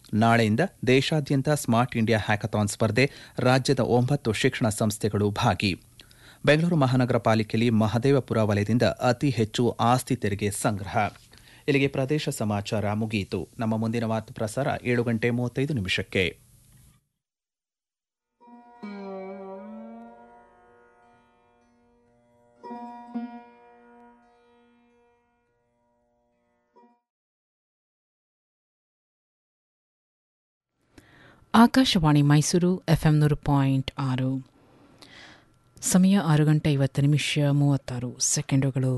ನಾಳೆಯಿಂದ ದೇಶಾದ್ಯಂತ smart India hackathon ಸ್ಪರ್ಧೆ ರಾಜ್ಯದ ಒಂಬತ್ತು ಶಿಕ್ಷಣ ಸಂಸ್ಥೆಗಳು ಭಾಗಿ ಬೆಂಗಳೂರು ಮಹಾನಗರ ಪಾಲಿಕೆಯಲ್ಲಿ ಮಹದೇವಪುರ ವಲಯದಿಂದ ಅತಿ ಹೆಚ್ಚು ಆಸ್ತಿ ತೆರಿಗೆ ಸಂಗ್ರಹ ಇಲ್ಲಿಗೆ ಪ್ರದೇಶ ಸಮಾಚಾರ ಮುಗಿಯಿತು ನಮ್ಮ ಮುಂದಿನ ವಾರ್ತಾ ಪ್ರಸಾರ ಏಳು ಗಂಟೆ ಮೂವತ್ತೈದು ನಿಮಿಷಕ್ಕೆ ಆಕಾಶವಾಣಿ ಮೈಸೂರು ಎಫ್ಎಂ ನೂರು ಪಾಯಿಂಟ್ ಆರು ಸಮಯ ಆರು ಗಂಟೆ ಐವತ್ತು ನಿಮಿಷ ಮೂವತ್ತಾರು ಸೆಕೆಂಡುಗಳು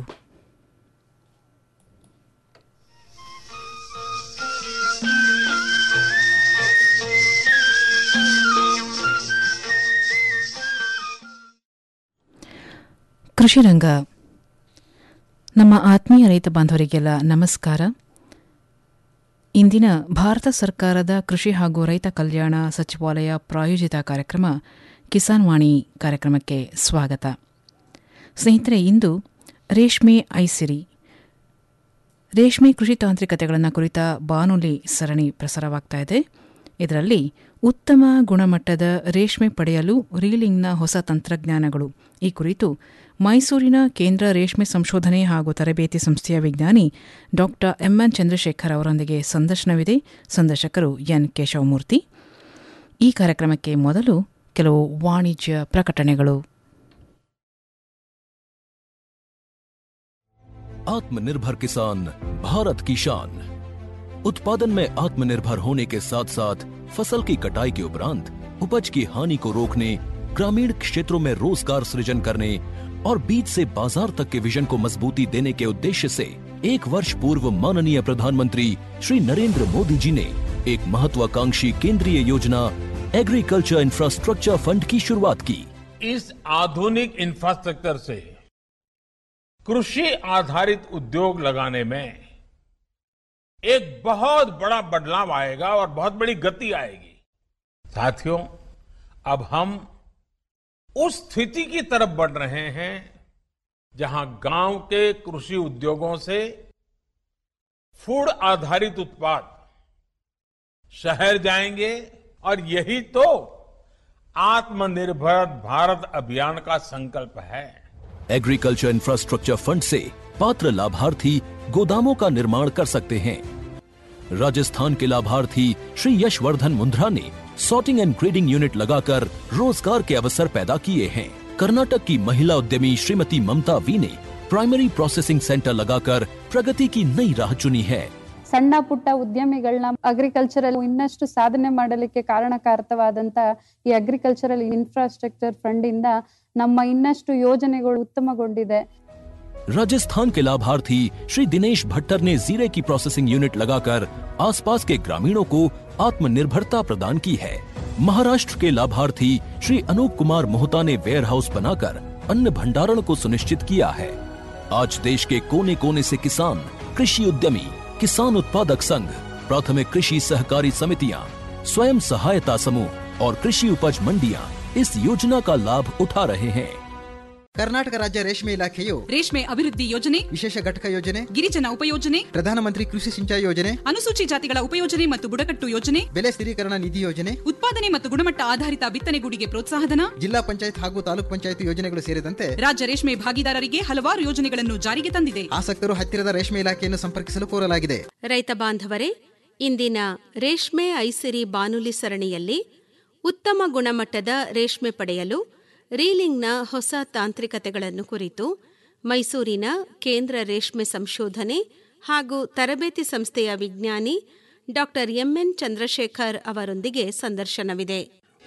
ಕೃಷಿ ರಂಗ ನಮ್ಮ ಆತ್ಮೀಯ ರೈತ ಬಾಂಧವರಿಗೆಲ್ಲ ನಮಸ್ಕಾರ ಇಂದಿನ ಭಾರತ ಸರ್ಕಾರದ ಕೃಷಿ ಹಾಗೂ ರೈತ ಕಲ್ಯಾಣ ಸಚಿವಾಲಯ ಪ್ರಾಯೋಜಿತ ಕಾರ್ಯಕ್ರಮ ಕಿಸಾನ್ ವಾಣಿ ಕಾರ್ಯಕ್ರಮಕ್ಕೆ ಸ್ವಾಗತ ಸ್ನೇಹಿತರೆ ಇಂದು ರೇಷ್ಮೆ ಐಸಿರಿ ರೇಷ್ಮೆ ಕೃಷಿ ತಾಂತ್ರಿಕತೆಗಳನ್ನು ಕುರಿತ ಬಾನುಲಿ ಸರಣಿ ಪ್ರಸಾರವಾಗ್ತಾ ಇದೆ ಇದರಲ್ಲಿ ಉತ್ತಮ ಗುಣಮಟ್ಟದ ರೇಷ್ಮೆ ಪಡೆಯಲು ರೀಲಿಂಗ್ನ ಹೊಸ ತಂತ್ರಜ್ಞಾನಗಳು ಈ ಕುರಿತು ಮೈಸೂರಿನ ಕೇಂದ್ರ ರೇಷ್ಮೆ ಸಂಶೋಧನೆ ಹಾಗೂ ತರಬೇತಿ ಸಂಸ್ಥೆಯ ವಿಜ್ಞಾನಿ ಡಾಕ್ಟರ್ ಎಂಎನ್ ಚಂದ್ರಶೇಖರ್ ಅವರೊಂದಿಗೆ ಸಂದರ್ಶನವಿದೆ ಸಂದರ್ಶಕರು ಎನ್ ಕೇಶವಮೂರ್ತಿ ಈ ಕಾರ್ಯಕ್ರಮಕ್ಕೆ ಮೊದಲು ಕೆಲವು ವಾಣಿಜ್ಯ ಪ್ರಕಟಣೆಗಳು आत्मनिर्भर किसान भारत की शान उत्पादन में आत्मनिर्भर होने के साथ साथ फसल की कटाई के उपरांत उपज की हानि को रोकने ग्रामीण क्षेत्रों में रोजगार सृजन करने और बीज से बाजार तक के विजन को मजबूती देने के उद्देश्य से एक वर्ष पूर्व माननीय प्रधानमंत्री श्री नरेंद्र मोदी जी ने एक महत्वाकांक्षी केंद्रीय योजना एग्रीकल्चर इंफ्रास्ट्रक्चर फंड की शुरुआत की इस आधुनिक इंफ्रास्ट्रक्चर से कृषि आधारित उद्योग लगाने में एक बहुत बड़ा बदलाव आएगा और बहुत बड़ी गति आएगी साथियों अब हम उस स्थिति की तरफ बढ़ रहे हैं जहां गांव के कृषि उद्योगों से फूड आधारित उत्पाद शहर जाएंगे और यही तो आत्मनिर्भर भारत अभियान का संकल्प है एग्रीकल्चर इंफ्रास्ट्रक्चर फंड से पात्र लाभार्थी गोदामों का निर्माण कर सकते हैं राजस्थान के लाभार्थी श्री यशवर्धन मुंद्रा ने सॉर्टिंग एंड ग्रेडिंग यूनिट लगाकर रोजगार के अवसर पैदा किए हैं कर्नाटक की महिला उद्यमी श्रीमती ममता वी ने प्राइमरी प्रोसेसिंग सेंटर लगाकर प्रगति की नई राह चुनी है ಸಣ್ಣ ಪುಟ್ಟ ಉದ್ಯಮಿಗಳನ್ನ ಅಗ್ರಿಕಲ್ಚರಲ್ ಇನ್ನಷ್ಟು ಸಾಧನೆ ಮಾಡಲಿಕ್ಕೆ ಕಾರಣಕಾರಕವಾದಂತ ಈ ಅಗ್ರಿಕಲ್ಚರಲ್ ಇನ್ಫ್ರಾಸ್ಟ್ರಕ್ಚರ್ ಫಂಡ್ ಇಂದ ನಮ್ಮ ಇನ್ನಷ್ಟು ಯೋಜನೆಗಳು ಉತ್ತಮಗೊಂಡಿದೆ राजस्थान के लाभार्थी श्री दिनेश भट्टर ने जीरे की प्रोसेसिंग यूनिट लगाकर आसपास के ग्रामीणों को आत्मनिर्भरता प्रदान की है महाराष्ट्र के लाभार्थी श्री अनूप कुमार मोहता ने वेयर हाउस बनाकर अन्न भंडारण को सुनिश्चित किया है आज देश के कोने कोने से किसान कृषि उद्यमी किसान उत्पादक संघ प्राथमिक कृषि सहकारी समितियां स्वयं सहायता समूह और कृषि उपज मंडियां इस योजना का लाभ उठा रहे हैं ಕರ್ನಾಟಕ ರಾಜ್ಯ ರೇಷ್ಮೆ ಇಲಾಖೆಯು ರೇಷ್ಮೆ ಅಭಿವೃದ್ಧಿ ಯೋಜನೆ ವಿಶೇಷ ಘಟಕ ಯೋಜನೆ ಗಿರಿಜನ ಉಪಯೋಜನೆ ಪ್ರಧಾನಮಂತ್ರಿ ಕೃಷಿ ಸಿಂಚಾಯಿ ಯೋಜನೆ ಅನುಸೂಚಿ ಜಾತಿಗಳ ಉಪಯೋಜನೆ ಮತ್ತು ಬುಡಕಟ್ಟು ಯೋಜನೆ ಬೆಲೆ ಸ್ಥಿರೀಕರಣ ನಿಧಿ ಯೋಜನೆ ಉತ್ಪಾದನೆ ಮತ್ತು ಗುಣಮಟ್ಟ ಆಧಾರಿತ ಬಿತ್ತನೆಗೂಡಿಗೆ ಪ್ರೋತ್ಸಾಹಧನ ಜಿಲ್ಲಾ ಪಂಚಾಯತ್ ಹಾಗೂ ತಾಲೂಕ್ ಪಂಚಾಯತ್ ಯೋಜನೆಗಳು ಸೇರಿದಂತೆ ರಾಜ್ಯ ರೇಷ್ಮೆ ಭಾಗಿದಾರರಿಗೆ ಹಲವಾರು ಯೋಜನೆಗಳನ್ನು ಜಾರಿಗೆ ತಂದಿದೆ ಆಸಕ್ತರು ಹತ್ತಿರದ ರೇಷ್ಮೆ ಇಲಾಖೆಯನ್ನು ಸಂಪರ್ಕಿಸಲು ಕೋರಲಾಗಿದೆ ರೈತ ಬಾಂಧವರೇ ಇಂದಿನ ರೇಷ್ಮೆ ಐಸಿರಿ ಬಾನುಲಿ ಸರಣಿಯಲ್ಲಿ ಉತ್ತಮ ಗುಣಮಟ್ಟದ ರೇಷ್ಮೆ ಪಡೆಯಲು ರೀಲಿಂಗ್ನ ಹೊಸ ತಾಂತ್ರಿಕತೆಗಳನ್ನು ಕುರಿತು ಮೈಸೂರಿನ ಕೇಂದ್ರ ರೇಷ್ಮೆ ಸಂಶೋಧನೆ ಹಾಗೂ ತರಬೇತಿ ಸಂಸ್ಥೆಯ ವಿಜ್ಞಾನಿ ಡಾಕ್ಟರ್ ಎಂಎನ್ ಚಂದ್ರಶೇಖರ್ ಅವರೊಂದಿಗೆ ಸಂದರ್ಶನವಿದೆ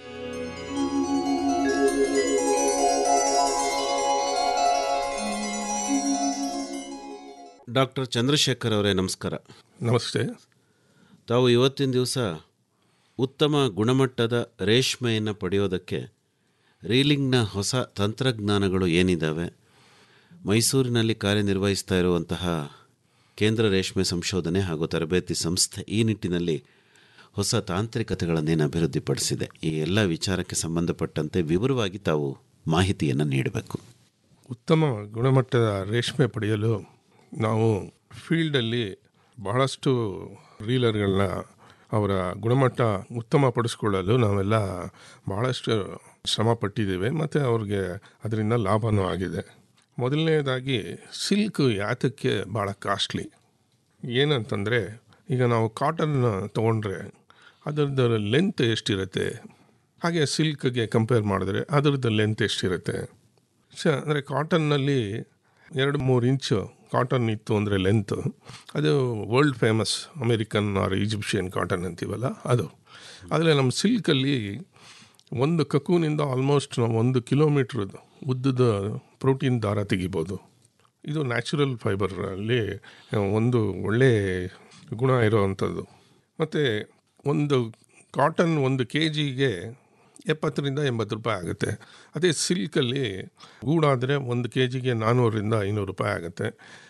ಡಾಕ್ಟರ್ ಚಂದ್ರಶೇಖರ್ ಅವರೇ ನಮಸ್ಕಾರ ನಮಸ್ತೆ ತಾವು ಇವತ್ತಿನ ದಿವಸ ಉತ್ತಮ ಗುಣಮಟ್ಟದ ರೇಷ್ಮೆಯನ್ನು ಪಡೆಯೋದಕ್ಕೆ ರೀಲಿಂಗ್ನ ಹೊಸ ತಂತ್ರಜ್ಞಾನಗಳು ಏನಿದ್ದಾವೆ ಮೈಸೂರಿನಲ್ಲಿ ಕಾರ್ಯನಿರ್ವಹಿಸ್ತಾ ಇರುವಂತಹ ಕೇಂದ್ರ ರೇಷ್ಮೆ ಸಂಶೋಧನೆ ಹಾಗೂ ತರಬೇತಿ ಸಂಸ್ಥೆ ಈ ನಿಟ್ಟಿನಲ್ಲಿ ಹೊಸ ತಾಂತ್ರಿಕತೆಗಳನ್ನೇನು ಅಭಿವೃದ್ಧಿಪಡಿಸಿದೆ ಈ ಎಲ್ಲ ವಿಚಾರಕ್ಕೆ ಸಂಬಂಧಪಟ್ಟಂತೆ ವಿವರವಾಗಿ ತಾವು ಮಾಹಿತಿಯನ್ನು ನೀಡಬೇಕು ಉತ್ತಮ ಗುಣಮಟ್ಟದ ರೇಷ್ಮೆ ಪಡೆಯಲು ನಾವು ಫೀಲ್ಡಲ್ಲಿ ಬಹಳಷ್ಟು ರೀಲರ್ಗಳನ್ನ ಅವರ ಗುಣಮಟ್ಟ ಉತ್ತಮ ಪಡಿಸ್ಕೊಳ್ಳಲು ನಾವೆಲ್ಲ ಭಾಳಷ್ಟು ಶ್ರಮ ಪಟ್ಟಿದ್ದೇವೆ ಮತ್ತು ಅವ್ರಿಗೆ ಅದರಿಂದ ಲಾಭನೂ ಆಗಿದೆ ಮೊದಲನೇದಾಗಿ ಸಿಲ್ಕ್ ಯಾತಕ್ಕೆ ಭಾಳ ಕಾಸ್ಟ್ಲಿ ಏನಂತಂದರೆ ಈಗ ನಾವು ಕಾಟನ್ ತೊಗೊಂಡ್ರೆ ಅದರದ್ದು ಲೆಂತ್ ಎಷ್ಟಿರುತ್ತೆ ಹಾಗೆ ಸಿಲ್ಕ್ಗೆ ಕಂಪೇರ್ ಮಾಡಿದ್ರೆ ಅದರದ್ದು ಲೆಂತ್ ಎಷ್ಟಿರುತ್ತೆ ಸ ಅಂದರೆ ಕಾಟನ್ನಲ್ಲಿ ಎರಡು ಮೂರು ಇಂಚು ಕಾಟನ್ ಇತ್ತು ಅಂದರೆ ಲೆಂತ್ ಅದು world famous American or Egyptian cotton ಅಂತೀವಲ್ಲ ಅದು ಆದರೆ ನಮ್ಮ ಸಿಲ್ಕಲ್ಲಿ ಒಂದು ಕಕೂನಿಂದ ಆಲ್ಮೋಸ್ಟ್ ನಾವು ಒಂದು ಕಿಲೋಮೀಟ್ರ್ ಉದ್ದದ ಪ್ರೋಟೀನ್ ದಾರ ತೆಗಿಬೋದು ಇದು ನ್ಯಾಚುರಲ್ ಫೈಬರಲ್ಲಿ ಒಂದು ಒಳ್ಳೆ ಗುಣ ಇರೋವಂಥದ್ದು ಮತ್ತು ಒಂದು ಕಾಟನ್ ಒಂದು ಕೆ ಜಿಗೆ ಎಪ್ಪತ್ತರಿಂದ ಎಂಬತ್ತು ರೂಪಾಯಿ ಆಗುತ್ತೆ ಅದೇ ಸಿಲ್ಕಲ್ಲಿ ಗೂಡಾದರೆ ಒಂದು ಕೆ ಜಿಗೆ ನಾನ್ನೂರರಿಂದ ಐನೂರು ರೂಪಾಯಿ ಆಗುತ್ತೆ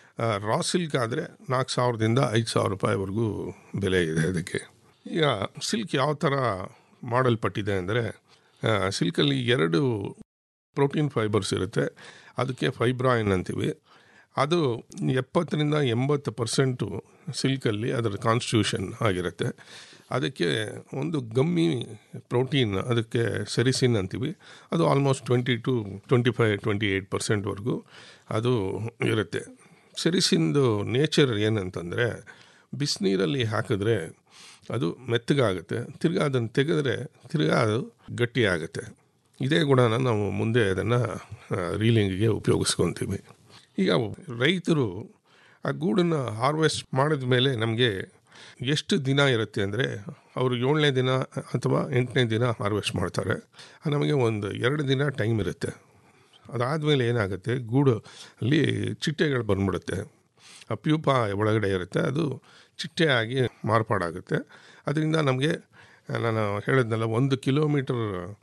ರಾ ಸಿಲ್ಕ್ ಆದರೆ ನಾಲ್ಕು ಸಾವಿರದಿಂದ ಐದು ಸಾವಿರ ರೂಪಾಯಿವರೆಗೂ ಬೆಲೆ ಇದೆ ಅದಕ್ಕೆ ಈಗ ಸಿಲ್ಕ್ ಯಾವ ಥರ ಮಾಡಲ್ಪಟ್ಟಿದೆ ಅಂದರೆ ಸಿಲ್ಕಲ್ಲಿ ಎರಡು ಪ್ರೋಟೀನ್ ಫೈಬರ್ಸ್ ಇರುತ್ತೆ ಅದಕ್ಕೆ ಫೈಬ್ರಾಯಿನ್ ಅಂತೀವಿ ಅದು ಎಪ್ಪತ್ತರಿಂದ ಎಂಬತ್ತು ಪರ್ಸೆಂಟು ಸಿಲ್ಕಲ್ಲಿ ಅದರ ಕಾನ್ಸ್ಟಿಟ್ಯೂಷನ್ ಆಗಿರುತ್ತೆ ಅದಕ್ಕೆ ಒಂದು ಗಮ್ಮಿ ಪ್ರೋಟೀನ್ ಅದಕ್ಕೆ ಸೆರಿಸಿನ್ ಅಂತೀವಿ ಅದು almost twenty to twenty five twenty eight ಪರ್ಸೆಂಟ್ವರೆಗೂ ಅದು ಇರುತ್ತೆ ಸೆರಿಸಿಂದು ನೇಚರ್ ಏನಂತಂದರೆ ಬಿಸಿನೀರಲ್ಲಿ ಹಾಕಿದ್ರೆ ಅದು ಮೆತ್ತಗಾಗುತ್ತೆ ತಿರ್ಗಾ ಅದನ್ನು ತೆಗೆದ್ರೆ ತಿರ್ಗಾ ಅದು ಗಟ್ಟಿಯಾಗುತ್ತೆ ಇದೇ ಗುಣನ ನಾವು ಮುಂದೆ ಅದನ್ನು ರೀಲಿಂಗಿಗೆ ಉಪಯೋಗಿಸ್ಕೊತೀವಿ ಈಗ ರೈತರು ಆ ಗೂಡನ್ನು ಹಾರ್ವೆಸ್ಟ್ ಮಾಡಿದ ಮೇಲೆ ನಮಗೆ ಎಷ್ಟು ದಿನ ಇರುತ್ತೆ ಅಂದರೆ ಅವರು ಏಳನೇ ದಿನ ಅಥವಾ ಎಂಟನೇ ದಿನ ಹಾರ್ವೆಸ್ಟ್ ಮಾಡ್ತಾರೆ ನಮಗೆ ಒಂದು ಎರಡು ದಿನ ಟೈಮ್ ಇರುತ್ತೆ ಅದಾದಮೇಲೆ ಏನಾಗುತ್ತೆ ಗೂಡು ಅಲ್ಲಿ ಚಿಟ್ಟೆಗಳು ಬಂದ್ಬಿಡುತ್ತೆ ಆ ಪ್ಯೂಪ ಒಳಗಡೆ ಇರುತ್ತೆ ಅದು ಚಿಟ್ಟೆ ಆಗಿ ಮಾರ್ಪಾಡಾಗುತ್ತೆ ಅದರಿಂದ ನಮಗೆ ನಾನು ಹೇಳಿದ್ನಲ್ಲ ಒಂದು ಕಿಲೋಮೀಟರ್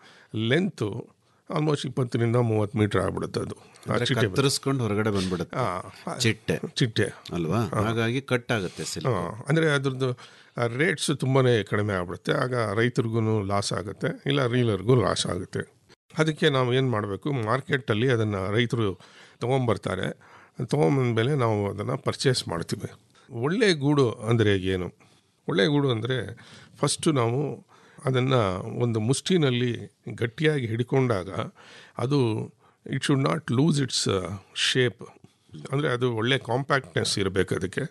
ಲೆಂತು ಆಲ್ಮೋಸ್ಟ್ ಇಪ್ಪತ್ತರಿಂದ ಮೂವತ್ತು ಮೀಟ್ರ್ ಆಗ್ಬಿಡುತ್ತೆ ಅದು ಆ ಅಂದ್ರೆ ಚಿಟ್ಟೆ ಕತ್ತರಿಸ್ಕೊಂಡು ಹೊರಗಡೆ ಬಂದ್ಬಿಡುತ್ತೆ ಆ, ಚಿಟ್ಟೆ ಚಿಟ್ಟೆ ಅಲ್ವಾ ಹಾಗಾಗಿ ಕಟ್ ಆಗುತ್ತೆ ಸಿಲ್ಕ್ ಅಂದರೆ ಅದ್ರದ್ದು ರೇಟ್ಸ್ ತುಂಬಾ ಕಡಿಮೆ ಆಗ್ಬಿಡುತ್ತೆ ಆಗ ರೈತರಿಗೂ ಲಾಸ್ ಆಗುತ್ತೆ ಇಲ್ಲ ರೀಲರ್ಗೂ ಲಾಸ್ ಆಗುತ್ತೆ ಅದಕ್ಕೆ ನಾವು ಏನು ಮಾಡಬೇಕು ಮಾರ್ಕೆಟಲ್ಲಿ ಅದನ್ನು ರೈತರು ತೊಗೊಂಬರ್ತಾರೆ ತೊಗೊಂಬಂದಮೇಲೆ ನಾವು ಅದನ್ನು ಪರ್ಚೇಸ್ ಮಾಡ್ತೀವಿ ಒಳ್ಳೆ ಗೂಡು ಅಂದರೆ ಏನು ಒಳ್ಳೆ ಗೂಡು ಅಂದರೆ ಫಸ್ಟು ನಾವು ಅದನ್ನು ಒಂದು ಮುಷ್ಟಿನಲ್ಲಿ ಗಟ್ಟಿಯಾಗಿ ಹಿಡ್ಕೊಂಡಾಗ ಅದು it should not lose its shape ಅಂದರೆ ಅದು ಒಳ್ಳೆ ಕಾಂಪ್ಯಾಕ್ಟ್ನೆಸ್ ಇರಬೇಕು ಅದಕ್ಕೆ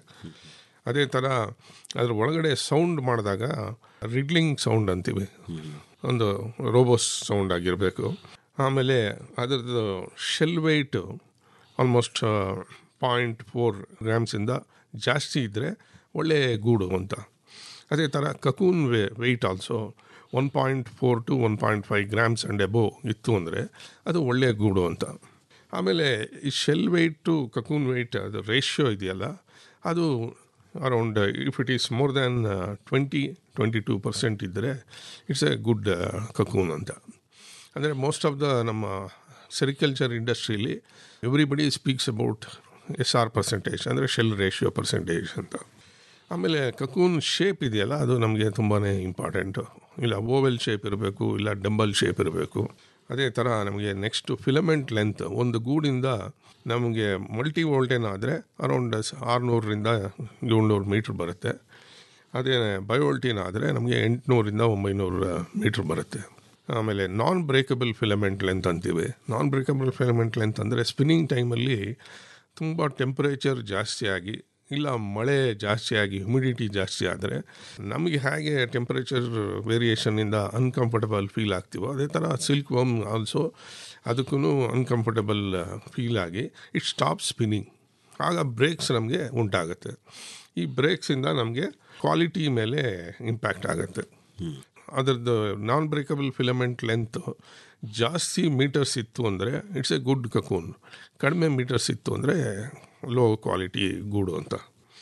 ಅದೇ ಥರ ಅದ್ರ ಒಳಗಡೆ ಸೌಂಡ್ ಮಾಡಿದಾಗ ರಿಡ್ಲಿಂಗ್ ಸೌಂಡ್ ಅಂತೀವಿ ಒಂದು ರೋಬೋಸ್ ಸೌಂಡ್ ಆಗಿರಬೇಕು ಆಮೇಲೆ ಅದರದ್ದು shell weight almost point four ಗ್ರಾಮ್ಸಿಂದ ಜಾಸ್ತಿ ಇದ್ದರೆ ಒಳ್ಳೆ ಗೂಡು ಅಂತ ಅದೇ ಥರ cocoon way weight also one point four two one point five grams and above ಇತ್ತು ಅಂದರೆ ಅದು ಒಳ್ಳೆಯ ಗೂಡು ಅಂತ ಆಮೇಲೆ ಈ shell weight to cocoon weight ಅದು ರೇಷಿಯೋ ಇದೆಯಲ್ಲ ಅದು around if it is more than twenty twenty two percent ಇದ್ದರೆ ಇಟ್ಸ್ ಎ ಗುಡ್ ಕಕೂನ್ ಅಂತ ಅಂದರೆ ಮೋಸ್ಟ್ ಆಫ್ ದ ನಮ್ಮ sericulture ಇಂಡಸ್ಟ್ರೀಲಿ everybody speaks about S R percentage ಅಂದರೆ ಶೆಲ್ ರೇಷಿಯೋ ಪರ್ಸೆಂಟೇಜ್ ಅಂತ ಆಮೇಲೆ ಕಕೂನ್ ಶೇಪ್ ಇದೆಯಲ್ಲ ಅದು ನಮಗೆ ತುಂಬಾ ಇಂಪಾರ್ಟೆಂಟು ಇಲ್ಲ ಓವೆಲ್ ಶೇಪ್ ಇರಬೇಕು ಇಲ್ಲ ಡಂಬಲ್ ಶೇಪ್ ಇರಬೇಕು ಅದೇ ಥರ ನಮಗೆ ನೆಕ್ಸ್ಟು ಫಿಲಮೆಂಟ್ ಲೆಂತ್ ಒಂದು ಗೂಡಿಂದ ನಮಗೆ ಮಲ್ಟಿ ವೋಲ್ಟೇನ್ ಆದರೆ ಅರೌಂಡ್ ಆರುನೂರರಿಂದ ಏಳ್ನೂರು ಮೀಟ್ರ್ ಬರುತ್ತೆ ಅದೇ ಬಯೋಲ್ಟಿನ್ ಆದರೆ ನಮಗೆ ಎಂಟುನೂರಿಂದ ಒಂಬೈನೂರು ಮೀಟ್ರ್ ಬರುತ್ತೆ ಆಮೇಲೆ ನಾನ್ ಬ್ರೇಕಬಲ್ ಫಿಲಮೆಂಟ್ ಲೆಂತ್ ಅಂತೀವಿ ನಾನ್ ಬ್ರೇಕಬಲ್ ಫಿಲಮೆಂಟ್ ಲೆಂತ್ ಅಂದರೆ ಸ್ಪಿನ್ನಿಂಗ್ ಟೈಮಲ್ಲಿ ತುಂಬ ಟೆಂಪ್ರೇಚರ್ ಜಾಸ್ತಿ ಆಗಿ ಇಲ್ಲ ಮಳೆ ಜಾಸ್ತಿ ಆಗಿ ಹ್ಯುಮಿಡಿಟಿ ಜಾಸ್ತಿ ಆದರೆ ನಮಗೆ ಹೇಗೆ ಟೆಂಪ್ರೇಚರ್ ವೇರಿಯೇಷನ್ನಿಂದ ಅನ್ಕಂಫರ್ಟಬಲ್ ಫೀಲ್ ಆಗ್ತೀವೋ ಅದೇ ಥರ ಸಿಲ್ಕ್ ವರ್ಮ್ ಆಲ್ಸೋ ಅದಕ್ಕೂ ಅನ್ಕಂಫರ್ಟಬಲ್ ಫೀಲ್ ಆಗಿ ಇಟ್ ಸ್ಟಾಪ್ ಸ್ಪಿನ್ನಿಂಗ್ ಆಗ ಬ್ರೇಕ್ಸ್ ನಮಗೆ ಉಂಟಾಗುತ್ತೆ ಈ ಬ್ರೇಕ್ಸಿಂದ ನಮಗೆ ಕ್ವಾಲಿಟಿ ಮೇಲೆ ಇಂಪ್ಯಾಕ್ಟ್ ಆಗುತ್ತೆ ಅದರದ್ದು ನಾನ್ ಬ್ರೇಕಬಲ್ ಫಿಲಮೆಂಟ್ ಲೆಂತ್ ಜಾಸ್ತಿ ಮೀಟರ್ಸ್ ಇತ್ತು ಅಂದರೆ ಇಟ್ಸ್ ಎ ಗುಡ್ ಕಕೂನ್ ಕಡಿಮೆ ಮೀಟರ್ಸ್ ಇತ್ತು ಅಂದರೆ ಲೋ ಕ್ವಾಲಿಟಿ ಗೂಡು ಅಂತ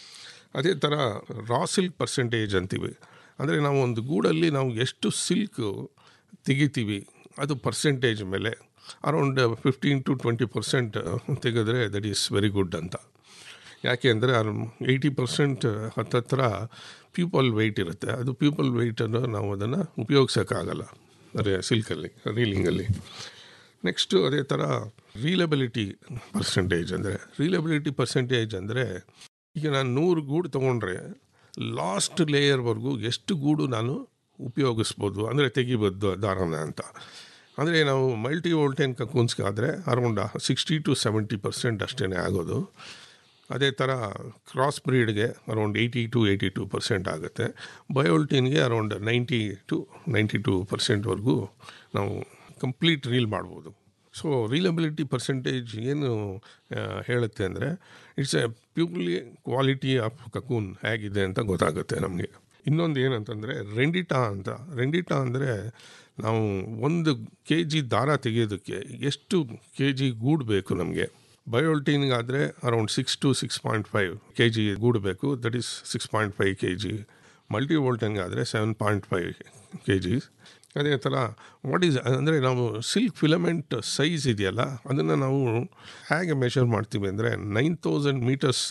ಅದೇ ಥರ ರಾ ಸಿಲ್ಕ್ ಪರ್ಸೆಂಟೇಜ್ ಅಂತೀವಿ ಅಂದರೆ ನಾವು ಒಂದು ಗೂಡಲ್ಲಿ ನಾವು ಎಷ್ಟು ಸಿಲ್ಕ್ ತೆಗಿತೀವಿ ಅದು ಪರ್ಸೆಂಟೇಜ್ ಮೇಲೆ around fifteen to twenty percent ತೆಗೆದ್ರೆ ದಟ್ ಈಸ್ ವೆರಿ ಗುಡ್ ಅಂತ ಯಾಕೆ ಅಂದರೆ ಏಯ್ಟಿ ಪರ್ಸೆಂಟ್ ಹತ್ತತ್ರ ಪ್ಯೂಪಲ್ ವೆಯ್ಟ್ ಇರುತ್ತೆ ಅದು ಪ್ಯೂಪಲ್ ವೆಯ್ಟನ್ನು ನಾವು ಅದನ್ನು ಉಪಯೋಗಿಸೋಕ್ಕಾಗಲ್ಲ ಅದೇ ಸಿಲ್ಕಲ್ಲಿ ರೀಲಿಂಗಲ್ಲಿ ನೆಕ್ಸ್ಟು ಅದೇ ಥರ ರೀಲಬಿಲಿಟಿ ಪರ್ಸೆಂಟೇಜ್ ಅಂದರೆ ರೀಲಬಿಲಿಟಿ ಪರ್ಸೆಂಟೇಜ್ ಅಂದರೆ ಈಗ ನಾನು ನೂರು ಗೂಡು ತೊಗೊಂಡ್ರೆ ಲಾಸ್ಟ್ ಲೇಯರ್ವರೆಗೂ ಎಷ್ಟು ಗೂಡು ನಾನು ಉಪಯೋಗಿಸ್ಬೋದು ಅಂದರೆ ತೆಗಿಬೋದು ದಾರನ ಅಂತ ಅಂದರೆ ನಾವು ಮಲ್ಟಿ ವೋಲ್ಟೇನ್ ಕಕೂನ್ಸ್ಗಾದರೆ around sixty to seventy percent ಅಷ್ಟೇ ಆಗೋದು ಅದೇ ಥರ ಕ್ರಾಸ್ ಬ್ರೀಡ್ಗೆ around eighty to eighty two percent ಆಗುತ್ತೆ ಬಯೋಲ್ಟೀನ್ಗೆ around ninety to ninety two ಪರ್ಸೆಂಟ್ವರೆಗೂ ನಾವು ಕಂಪ್ಲೀಟ್ ರೀಲ್ ಮಾಡ್ಬೋದು ಸೊ ರೀಲಬಿಲಿಟಿ ಪರ್ಸೆಂಟೇಜ್ ಏನು ಆ, ಹೇಳುತ್ತೆ ಅಂದರೆ it's a purely quality of cocoon ಹೇಗಿದೆ ಅಂತ ಗೊತ್ತಾಗುತ್ತೆ ನಮಗೆ ಇನ್ನೊಂದು ಏನಂತಂದರೆ ರೆಂಡಿಟಾ ಅಂತ ರೆಂಡಿಟಾ ಅಂದರೆ ನಾವು ಒಂದು ಕೆ ಜಿ ದಾರ ತೆಗೆಯೋದಕ್ಕೆ ಎಷ್ಟು ಕೆ ಜಿ ಗೂಡು ಬೇಕು ನಮಗೆ ಬಯೋಲ್ಟೀನ್ಗಾದರೆ around six to six point five K G ಗೂಡು ಬೇಕು that is six point five K G multi ವೋಲ್ಟನ್ಗಾದರೆ seven point five K G ಅದೇ ಥರ ವಾಟ್ ಈಸ್ ಅಂದರೆ ನಾವು ಸಿಲ್ಕ್ ಫಿಲಮೆಂಟ್ ಸೈಜ್ ಇದೆಯಲ್ಲ ಅದನ್ನು ನಾವು ಹೇಗೆ ಮೆಷರ್ ಮಾಡ್ತೀವಿ ಅಂದರೆ ನೈನ್ ತೌಸಂಡ್ ಮೀಟರ್ಸ್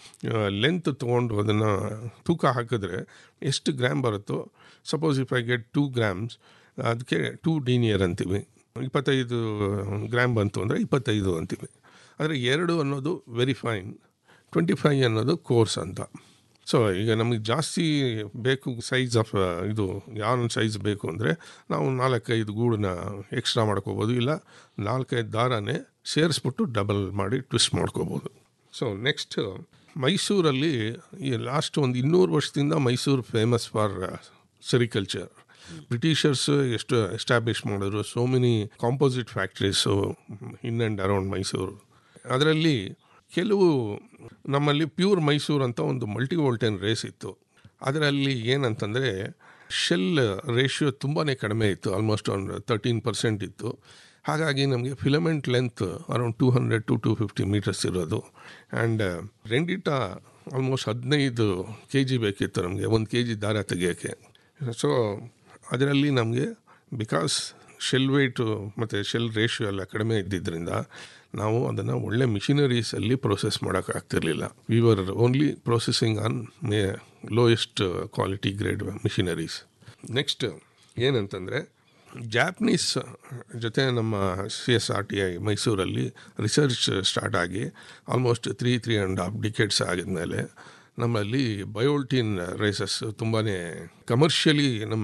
ಲೆಂತ್ ತೊಗೊಂಡು ಅದನ್ನು ತೂಕ ಹಾಕಿದ್ರೆ ಎಷ್ಟು ಗ್ರಾಮ್ ಬರುತ್ತೋ suppose if I get two grams ಅದಕ್ಕೆ ಟೂ ಡೀನಿಯರ್ ಅಂತೀವಿ ಇಪ್ಪತ್ತೈದು ಗ್ರಾಮ್ ಬಂತು ಅಂದರೆ ಇಪ್ಪತ್ತೈದು ಅಂತೀವಿ ಆದರೆ ಎರಡು ಅನ್ನೋದು ವೆರಿ ಫೈನ್ ಟ್ವೆಂಟಿ ಫೈವ್ ಅನ್ನೋದು ಕೋರ್ಸ್ ಅಂತ ಸೊ ಈಗ ನಮಗೆ ಜಾಸ್ತಿ ಬೇಕು ಸೈಜ್ ಆಫ್ ಇದು ಯಾವ ಸೈಜ್ ಬೇಕು ಅಂದರೆ ನಾವು ನಾಲ್ಕೈದು ಗೂಡನ್ನ ಎಕ್ಸ್ಟ್ರಾ ಮಾಡ್ಕೋಬೋದು ಇಲ್ಲ ನಾಲ್ಕೈದು ದಾರನೇ ಸೇರಿಸ್ಬಿಟ್ಟು ಡಬಲ್ ಮಾಡಿ ಟ್ವಿಸ್ಟ್ ಮಾಡ್ಕೋಬೋದು ಸೊ ನೆಕ್ಸ್ಟ್ ಮೈಸೂರಲ್ಲಿ ಈ ಲಾಸ್ಟ್ ಒಂದು ಇನ್ನೂರು ವರ್ಷದಿಂದ Mysore famous for sericulture Britishers ಎಷ್ಟು ಎಸ್ಟಾಬ್ಲಿಷ್ ಮಾಡಿದ್ರು so many composite factories in and around Mysore ಅದರಲ್ಲಿ ಕೆಲವು ನಮ್ಮಲ್ಲಿ ಪ್ಯೂರ್ ಮೈಸೂರು ಅಂತ ಒಂದು ಮಲ್ಟಿ ವೋಲ್ಟೇನ್ ರೇಸ್ ಇತ್ತು ಅದರಲ್ಲಿ ಏನಂತಂದರೆ ಶೆಲ್ ರೇಷಿಯೋ ತುಂಬಾ ಕಡಿಮೆ ಇತ್ತು ಆಲ್ಮೋಸ್ಟ್ ಒಂದು ತರ್ಟೀನ್ ಪರ್ಸೆಂಟ್ ಇತ್ತು ಹಾಗಾಗಿ ನಮಗೆ filament length around two hundred to two fifty metres ಇರೋದು ಆ್ಯಂಡ್ ರೆಂಡಿಟಾ ಆಲ್ಮೋಸ್ಟ್ ಹದಿನೈದು ಕೆ ಜಿ ಬೇಕಿತ್ತು ನಮಗೆ ಒಂದು ಕೆ ಜಿ ದಾರ ತೆಗಿಯೋಕ್ಕೆ ಸೊ ಅದರಲ್ಲಿ ನಮಗೆ ಬಿಕಾಸ್ ಶೆಲ್ ವೇಟು ಮತ್ತು ಶೆಲ್ ರೇಷಿಯೋ ಎಲ್ಲ ಕಡಿಮೆ ಇದ್ದಿದ್ದರಿಂದ ನಾವು ಅದನ್ನು ಒಳ್ಳೆ ಮಿಷಿನರೀಸಲ್ಲಿ ಪ್ರೋಸೆಸ್ ಮಾಡೋಕ್ಕಾಗ್ತಿರ್ಲಿಲ್ಲ we were only processing on may lowest quality grade machineries next ಏನಂತಂದರೆ ಜಾಪನೀಸ್ ಜೊತೆ ನಮ್ಮ C S R T I ಮೈಸೂರಲ್ಲಿ ರಿಸರ್ಚ್ ಸ್ಟಾರ್ಟ್ ಆಗಿ almost three three and half decades ಆಗಿದ್ಮೇಲೆ ನಮ್ಮಲ್ಲಿ ಬಯೋಲ್ಟೀನ್ ರೈಸಸ್ ತುಂಬಾ ಕಮರ್ಷಿಯಲಿ ನಮ್ಮ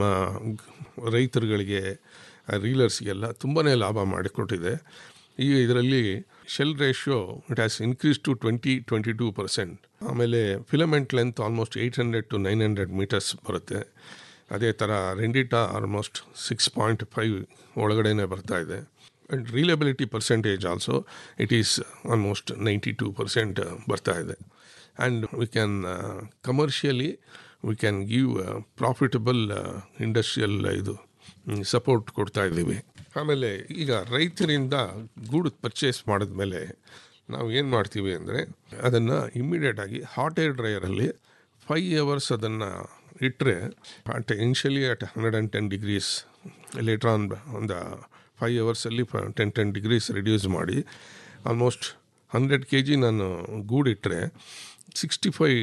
ರೈತರುಗಳಿಗೆ ರೀಲರ್ಸ್ಗೆಲ್ಲ ತುಂಬಾ ಲಾಭ ಮಾಡಿಕೊಟ್ಟಿದೆ ಈಗ ಇದರಲ್ಲಿ shell ratio it has increase to twenty twenty two percent ಆಮೇಲೆ filament length almost eight hundred to nine hundred metres ಬರುತ್ತೆ ಅದೇ ಥರ renditta almost six point five ಒಳಗಡೆನೇ ಬರ್ತಾ ಇದೆ and reelability percentage also it is almost ninety two percent ಬರ್ತಾ ಇದೆ and we can commercially we can give profitable industrial ಇದು support ಕೊಡ್ತಾ ಇದ್ದೀವಿ ಆಮೇಲೆ ಈಗ ರೈತರಿಂದ ಗೂಡು ಪರ್ಚೇಸ್ ಮಾಡಿದ್ಮೇಲೆ ನಾವು ಏನು ಮಾಡ್ತೀವಿ ಅಂದರೆ ಅದನ್ನು ಇಮ್ಮಿಡಿಯೇಟಾಗಿ ಹಾಟ್ ಏರ್ ಡ್ರೈಯರಲ್ಲಿ ಫೈವ್ ಅವರ್ಸ್ ಅದನ್ನು ಇಟ್ಟರೆ at initially at hundred and ten degrees later on ಒಂದು ಫೈವ್ ಅವರ್ಸಲ್ಲಿ ಟೆನ್ ಟೆನ್ ಡಿಗ್ರೀಸ್ ರಿಡ್ಯೂಸ್ ಮಾಡಿ ಆಲ್ಮೋಸ್ಟ್ ಹಂಡ್ರೆಡ್ ಕೆ ಜಿ ನಾನು ಗೂಡಿಟ್ಟರೆ sixty five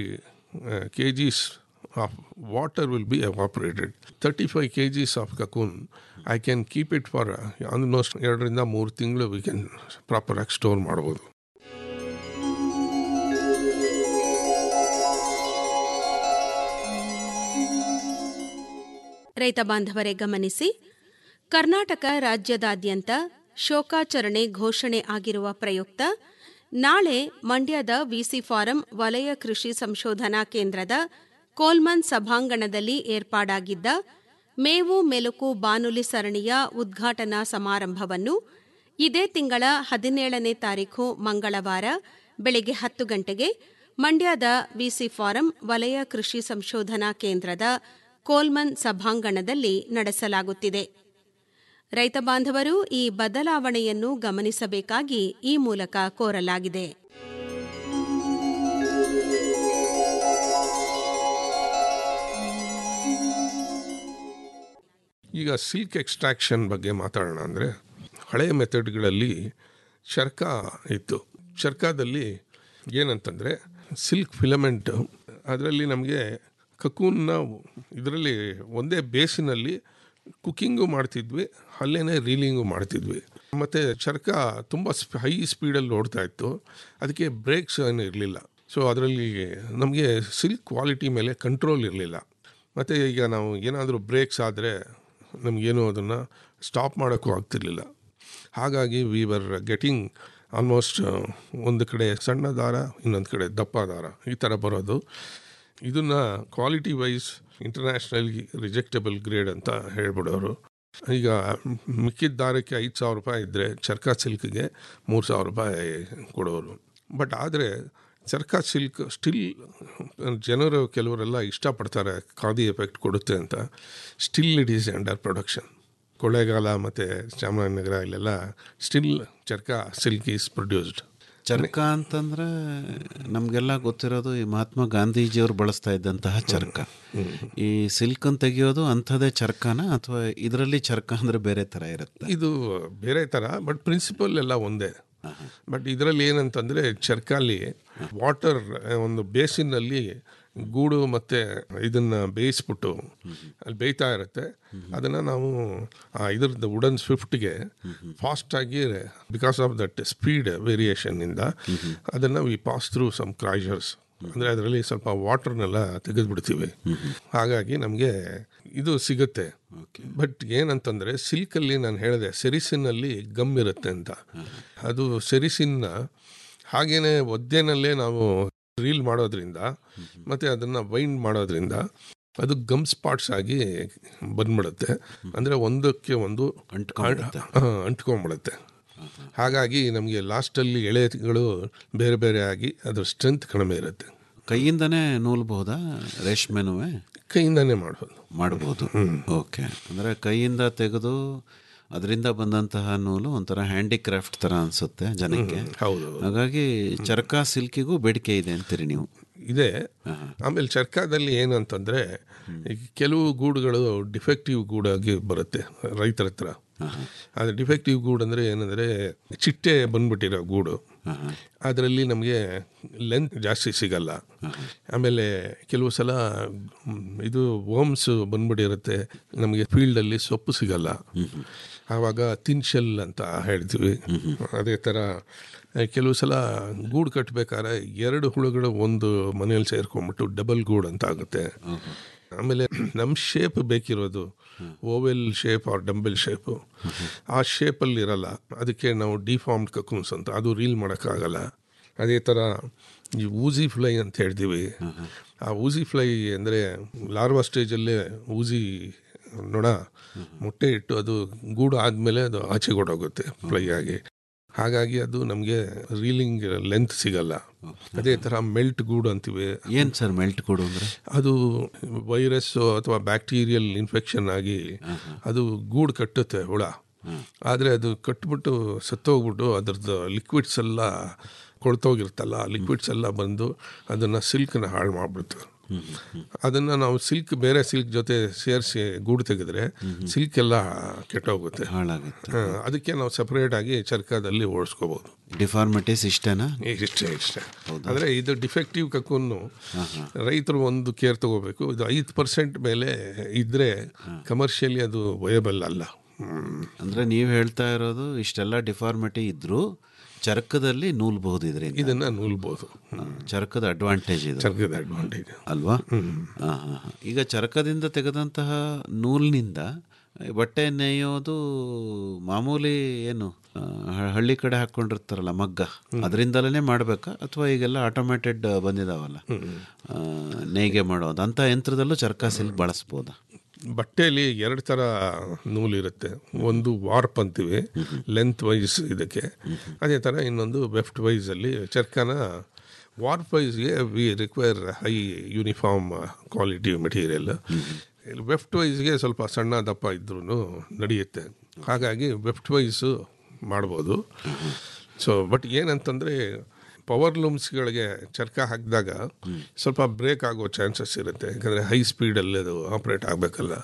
K Gs of water will be evaporated thirty five K Gs of cocoon I can keep it for almost ಎರಡರಿಂದ ಮೂರು ತಿಂಗಳು we can ಪ್ರಾಪರಾಗಿ store ಮಾಡ್ಬೋದು ರೈತ ಬಾಂಧವರೇ ಗಮನಿಸಿ ಕರ್ನಾಟಕ ರಾಜ್ಯದಾದ್ಯಂತ ಶೋಕಾಚರಣೆ ಘೋಷಣೆ ಆಗಿರುವ ಪ್ರಯುಕ್ತ ನಾಳೆ ಮಂಡ್ಯದ ವಿಸಿ ಫಾರಂ ವಲಯ ಕೃಷಿ ಸಂಶೋಧನಾ ಕೇಂದ್ರದ ಕೋಲ್ಮನ್ ಸಭಾಂಗಣದಲ್ಲಿ ಏರ್ಪಾಡಾಗಿದ್ದ ಮೇವು ಮೆಲುಕು ಬಾನುಲಿ ಸರಣಿಯ ಉದ್ಘಾಟನಾ ಸಮಾರಂಭವನ್ನು ಇದೇ ತಿಂಗಳ ಹದಿನೇಳನೇ ತಾರೀಖು ಮಂಗಳವಾರ ಬೆಳಗ್ಗೆ ಹತ್ತು ಗಂಟೆಗೆ ಮಂಡ್ಯದ ವಿಸಿ ಫಾರಂ ವಲಯ ಕೃಷಿ ಸಂಶೋಧನಾ ಕೇಂದ್ರದ ಕೋಲ್ಮನ್ ಸಭಾಂಗಣದಲ್ಲಿ ನಡೆಸಲಾಗುತ್ತಿದೆ ರೈತ ಬಾಂಧವರು ಈ ಬದಲಾವಣೆಯನ್ನು ಗಮನಿಸಬೇಕಾಗಿ ಈ ಮೂಲಕ ಕೋರಲಾಗಿದೆ ಈಗ ಸಿಲ್ಕ್ ಎಕ್ಸ್ಟ್ರಾಕ್ಷನ್ ಬಗ್ಗೆ ಮಾತಾಡೋಣ ಅಂದರೆ ಹಳೆಯ ಮೆಥಡ್ಗಳಲ್ಲಿ ಚರ್ಕ ಇತ್ತು ಚರ್ಕಾದಲ್ಲಿ ಏನಂತಂದರೆ ಸಿಲ್ಕ್ ಫಿಲಮೆಂಟ್ ಅದರಲ್ಲಿ ನಮಗೆ ಕಕೂನ್ನ ಇದರಲ್ಲಿ ಒಂದೇ ಬೇಸಿನಲ್ಲಿ ಕುಕ್ಕಿಂಗು ಮಾಡ್ತಿದ್ವಿ ಅಲ್ಲೇ ರೀಲಿಂಗು ಮಾಡ್ತಿದ್ವಿ ಮತ್ತು ಚರ್ಕ ತುಂಬ ಸ್ಪ ಹೈ ಸ್ಪೀಡಲ್ಲಿ ಓಡ್ತಾ ಇತ್ತು ಅದಕ್ಕೆ ಬ್ರೇಕ್ಸ್ ಏನು ಇರಲಿಲ್ಲ ಸೊ ಅದರಲ್ಲಿ ನಮಗೆ ಸಿಲ್ಕ್ ಕ್ವಾಲಿಟಿ ಮೇಲೆ ಕಂಟ್ರೋಲ್ ಇರಲಿಲ್ಲ ಮತ್ತು ಈಗ ನಾವು ಏನಾದರೂ ಬ್ರೇಕ್ಸ್ ಆದರೆ ನಮಗೇನು ಅದನ್ನು ಸ್ಟಾಪ್ ಮಾಡೋಕ್ಕೂ ಆಗ್ತಿರ್ಲಿಲ್ಲ ಹಾಗಾಗಿ ವಿ ವರ್ ಗೆಟಿಂಗ್ ಆಲ್ಮೋಸ್ಟ್ ಒಂದು ಕಡೆ ಸಣ್ಣ ದಾರ ಇನ್ನೊಂದು ಕಡೆ ದಪ್ಪ ದಾರ ಈ ಥರ ಬರೋದು ಇದನ್ನು ಕ್ವಾಲಿಟಿ ವೈಸ್ ಇಂಟರ್ನ್ಯಾಷನಲ್ಗಿ ರಿಜೆಕ್ಟಬಲ್ ಗ್ರೇಡ್ ಅಂತ ಹೇಳ್ಬಿಡೋರು ಈಗ ಮಿಕ್ಕಿದ ದಾರಕ್ಕೆ ಐದು ಸಾವಿರ ರೂಪಾಯಿ ಇದ್ದರೆ ಚರ್ಕಾ ಸಿಲ್ಕ್ಗೆ ಮೂರು ಸಾವಿರ ರೂಪಾಯಿ ಕೊಡೋರು ಬಟ್ ಆದರೆ ಚರ್ಕಾ ಸಿಲ್ಕ್ ಸ್ಟಿಲ್ ಜನರು ಕೆಲವರೆಲ್ಲ ಇಷ್ಟಪಡ್ತಾರೆ ಖಾದಿ ಎಫೆಕ್ಟ್ ಕೊಡುತ್ತೆ ಅಂತ still it is under production Kollegal ಮತ್ತು ಚಾಮರಾಜನಗರ ಇಲ್ಲೆಲ್ಲ still charkha silk is produced charkha ಅಂತಂದ್ರೆ ನಮಗೆಲ್ಲ ಗೊತ್ತಿರೋದು ಈ ಮಹಾತ್ಮ ಗಾಂಧೀಜಿಯವರು ಬಳಸ್ತಾ ಇದ್ದಂತಹ ಚರ್ಕ ಈ ಸಿಲ್ಕನ್ ತೆಗೆಯೋದು ಅಂಥದ್ದೇ ಚರ್ಕನ ಅಥವಾ ಇದರಲ್ಲಿ ಚರ್ಕ ಅಂದ್ರೆ ಬೇರೆ ಥರ ಇರುತ್ತೆ ಇದು ಬೇರೆ ಥರ ಬಟ್ ಪ್ರಿನ್ಸಿಪಲ್ ಎಲ್ಲ ಒಂದೇ ಬಟ್ ಇದರಲ್ಲಿ ಏನಂತಂದರೆ ಚರ್ಕಾಲಿ ವಾಟರ್ ಒಂದು ಬೇಸಿನಲ್ಲಿ ಗೂಡು ಮತ್ತು ಇದನ್ನು ಬೇಯಿಸ್ಬಿಟ್ಟು ಅಲ್ಲಿ ಬೇಯ್ತಾ ಇರುತ್ತೆ ಅದನ್ನು ನಾವು ಆ ಇದ್ರದ್ದು ವುಡನ್ ಸ್ವಿಫ್ಟ್ಗೆ ಫಾಸ್ಟಾಗಿ ಬಿಕಾಸ್ ಆಫ್ ದಟ್ ಸ್ಪೀಡ್ ವೇರಿಯೇಷನ್ನಿಂದ ಅದನ್ನು we pass through some croisures ಅಂದರೆ ಅದರಲ್ಲಿ ಸ್ವಲ್ಪ ವಾಟರ್ನೆಲ್ಲ ತೆಗೆದುಬಿಡ್ತೀವಿ ಹಾಗಾಗಿ ನಮಗೆ ಇದು ಸಿಗುತ್ತೆ ಬಟ್ ಏನಂತಂದರೆ ಸಿಲ್ಕಲ್ಲಿ ನಾನು ಹೇಳಿದೆ ಸೆರಿಸಿನಲ್ಲಿ ಗಮ್ ಇರುತ್ತೆ ಅಂತ ಅದು ಸೆರಿಸಿನ್ನ ಹಾಗೇನೆ ಒದ್ದೆನಲ್ಲೇ ನಾವು ರೀಲ್ ಮಾಡೋದ್ರಿಂದ ಮತ್ತು ಅದನ್ನು ವೈಂಡ್ ಮಾಡೋದ್ರಿಂದ ಅದು ಗಮ್ ಸ್ಪಾಟ್ಸ್ ಆಗಿ ಬಂದ್ಬಿಡುತ್ತೆ ಅಂದರೆ ಒಂದಕ್ಕೆ ಒಂದು ಅಂಟ್ಕೊಂಡ್ಬಿಡುತ್ತೆ. ಹಾ, ಅಂಟ್ಕೊಂಡ್ಬಿಡುತ್ತೆ ಹಾಗಾಗಿ ನಮಗೆ ಲಾಸ್ಟಲ್ಲಿ ಎಳೆಗಳು ಬೇರೆ ಬೇರೆ ಆಗಿ ಅದ್ರ ಸ್ಟ್ರೆಂತ್ ಕಡಿಮೆ ಇರುತ್ತೆ ಕೈಯಿಂದನೇ ನೂಲ್ಬಹುದಾ ರೇಷ್ಮೆನುವೆ ಕೈಯಿಂದನೇ ಮಾಡ್ಬೋದು ಮಾಡ್ಬೋದು ಓಕೆ ಅಂದರೆ ಕೈಯಿಂದ ತೆಗೆದು ಅದರಿಂದ ಬಂದಂತಹ ನೂಲು ಒಂಥರ ಹ್ಯಾಂಡಿಕ್ರಾಫ್ಟ್ ಥರ ಅನಿಸುತ್ತೆ ಜನಕ್ಕೆ ಹೌದು ಹಾಗಾಗಿ ಚರ್ಕಾ ಸಿಲ್ಕಿಗೂ ಬೇಡಿಕೆ ಇದೆ ಅಂತೀರಿ ನೀವು ಇದೆ ಆಮೇಲೆ ಚರ್ಕಾದಲ್ಲಿ ಏನು ಅಂತಂದರೆ ಈಗ ಕೆಲವು ಗೂಡುಗಳು ಡಿಫೆಕ್ಟಿವ್ ಗೂಡಾಗಿ ಬರುತ್ತೆ ರೈತರ ಹತ್ರ ಅದು ಡಿಫೆಕ್ಟಿವ್ ಗೂಡು ಅಂದರೆ ಏನಂದರೆ ಚಿಟ್ಟೆ ಬಂದ್ಬಿಟ್ಟಿರೋ ಗೂಡು ಅದರಲ್ಲಿ ನಮಗೆ ಲೆಂತ್ ಜಾಸ್ತಿ ಸಿಗಲ್ಲ ಆಮೇಲೆ ಕೆಲವು ಸಲ ಮ್, ಇದು ವರ್ಮ್ಸ್ ಬಂದ್ಬಿಟ್ಟಿರುತ್ತೆ ನಮಗೆ ಫೀಲ್ಡಲ್ಲಿ ಸೊಪ್ಪು ಸಿಗಲ್ಲ ಆವಾಗ ತಿನ್ಶೆಲ್ ಅಂತ ಹೇಳ್ತೀವಿ ಅದೇ ಥರ ಕೆಲವು ಸಲ ಗೂಡು ಕಟ್ಟಬೇಕಾದ್ರೆ ಎರಡು ಹುಳುಗಳು ಒಂದು ಮನೆಯಲ್ಲಿ ಸೇರ್ಕೊಂಡ್ಬಿಟ್ಟು ಡಬಲ್ ಗೂಡು ಅಂತ ಆಗುತ್ತೆ ಆಮೇಲೆ ನಮ್ಮ ಶೇಪ್ ಬೇಕಿರೋದು oval shape or dumbbell shape ಆ ಶೇಪಲ್ಲಿ ಇರಲ್ಲ ಅದಕ್ಕೆ ನಾವು ಡಿಫಾರ್ಮ್ಡ್ ಕಕೂನ್ಸ್ ಅಂತ ಅದು ರೀಲ್ ಮಾಡೋಕ್ಕಾಗಲ್ಲ ಅದೇ ಥರ ಈ ಊಸಿ ಫ್ಲೈ ಅಂತ ಹೇಳ್ತೀವಿ ಆ ಊಸಿ ಫ್ಲೈ ಅಂದರೆ ಲಾರ್ವಾ ಸ್ಟೇಜಲ್ಲೇ ಊಸಿ ನೋಡ ಮೊಟ್ಟೆ ಇಟ್ಟು ಅದು ಗೂಡು ಆದಮೇಲೆ ಅದು ಆಚೆ ಕೊಡೋಗುತ್ತೆ ಫ್ಲೈ ಆಗಿ ಹಾಗಾಗಿ ಅದು ನಮಗೆ ರೀಲಿಂಗ್ ಲೆಂತ್ ಸಿಗಲ್ಲ ಅದೇ ಥರ ಮೆಲ್ಟ್ ಗೂಡು ಅಂತೀವಿ ಏನು ಸರ್ ಮೆಲ್ಟ್ ಕೊಡು ಅಂದರೆ ಅದು ವೈರಸ್ಸು ಅಥವಾ ಬ್ಯಾಕ್ಟೀರಿಯಲ್ ಇನ್ಫೆಕ್ಷನ್ ಆಗಿ ಅದು ಗೂಡು ಕಟ್ಟುತ್ತೆ ಹುಳ ಆದರೆ ಅದು ಕಟ್ಬಿಟ್ಟು ಸತ್ತೋಗ್ಬಿಟ್ಟು ಅದ್ರದ್ದು ಲಿಕ್ವಿಡ್ಸ್ ಎಲ್ಲ ಕೊಳ್ತೋಗಿರ್ತಲ್ಲ ಲಿಕ್ವಿಡ್ಸ್ ಎಲ್ಲ ಬಂದು ಅದನ್ನು ಸಿಲ್ಕ್ನ ಹಾಳು ಮಾಡಿಬಿಡ್ತು ಅದನ್ನು ನಾವು ಸಿಲ್ಕ್ ಬೇರೆ ಸಿಲ್ಕ್ ಜೊತೆ ಸೇರಿಸಿ ಗೂಡು ತೆಗೆದ್ರೆ ಸಿಲ್ಕ್ ಎಲ್ಲ ಕೆಟ್ಟೋಗುತ್ತೆ ಹಾಳಾಗುತ್ತೆ ಹಾ, ಅದಕ್ಕೆ ನಾವು ಸಪ್ರೇಟ್ ಆಗಿ ಚರ್ಕಾದಲ್ಲಿ ಓಡಿಸ್ಕೋಬೋದು ಡಿಫಾರ್ಮಿಟೀಸ್ ಇಷ್ಟೇನಾ ಇಷ್ಟೇ ಇಷ್ಟೇ ಅಂದರೆ ಇದು ಡಿಫೆಕ್ಟಿವ್ ಕಕ್ಕನ್ನು ರೈತರು ಒಂದು ಕೇರ್ ತಗೋಬೇಕು ಇದು ಐದು ಪರ್ಸೆಂಟ್ ಮೇಲೆ ಇದ್ದರೆ ಕಮರ್ಷಿಯಲಿ ಅದು ವಯಬಲ್ ಅಲ್ಲ ಹ್ಮ್. ಅಂದರೆ ನೀವು ಹೇಳ್ತಾ ಇರೋದು ಇಷ್ಟೆಲ್ಲ ಡಿಫಾರ್ಮಿಟಿ ಇದ್ರೂ ಚರ್ಕದಲ್ಲಿ ನೂಲ್ಬಹುದು ಇದರಿಂದ ಇದನ್ನ ನೂಲ್ಬೋದು ಚರ್ಕದ ಅಡ್ವಾಂಟೇಜ್ ಇದೆ ಚರ್ಕದ ಅಡ್ವಾಂಟೇಜ್ ಅಲ್ವಾ ಆ, ಹಾ, ಹಾ. ಈಗ ಚರಕದಿಂದ ತೆಗೆದಂತಹ ನೂಲಿನಿಂದ ಬಟ್ಟೆ ನೇಯೋದು ಮಾಮೂಲಿ ಏನು ಆ, ಹ- ಹಳ್ಳಿ ಕಡೆ ಹಾಕ್ಕೊಂಡಿರ್ತಾರಲ್ಲ ಮಗ್ಗ ಅದರಿಂದಲೇ ಮಾಡಬೇಕಾ ಅಥವಾ ಈಗೆಲ್ಲ ಆಟೋಮೇಟೆಡ್ ಬಂದಿದಾವಲ್ಲ ಆ, ನೇಯ್ಗೆ ಮಾಡೋದು ಅಂಥ ಯಂತ್ರದಲ್ಲೂ ಚರ್ಕ ಸಿಲ್ಕ್ ಬಳಸ್ಬೋದಾ ಬಟ್ಟೆಯಲ್ಲಿ ಎರಡು ಥರ ನೂಲಿರುತ್ತೆ ಒಂದು ವಾರ್ಪ್ ಅಂತೀವಿ ಲೆಂತ್ ವೈಸ್ ಇದಕ್ಕೆ ಅದೇ ಥರ ಇನ್ನೊಂದು ವೆಫ್ಟ್ ವೈಸಲ್ಲಿ ಚರ್ಕನ ವಾರ್ಪ್ ವೈಸ್ಗೆ we require high uniform quality material weft ವೈಸ್ಗೆ ಸ್ವಲ್ಪ ಸಣ್ಣ ದಪ್ಪ ಇದ್ರೂ ನಡೆಯುತ್ತೆ ಹಾಗಾಗಿ ವೆಫ್ಟ್ ವೈಸು ಮಾಡ್ಬೋದು ಸೊ ಬಟ್ ಏನಂತಂದರೆ ಪವರ್ ಲೂಮ್ಸ್ಗಳಿಗೆ ಚರ್ಕ ಹಾಕಿದಾಗ ಸ್ವಲ್ಪ ಬ್ರೇಕ್ ಆಗೋ ಚಾನ್ಸಸ್ ಇರುತ್ತೆ ಯಾಕಂದರೆ ಹೈ ಸ್ಪೀಡಲ್ಲಿ ಅದು ಆಪ್ರೇಟ್ ಆಗಬೇಕಲ್ಲ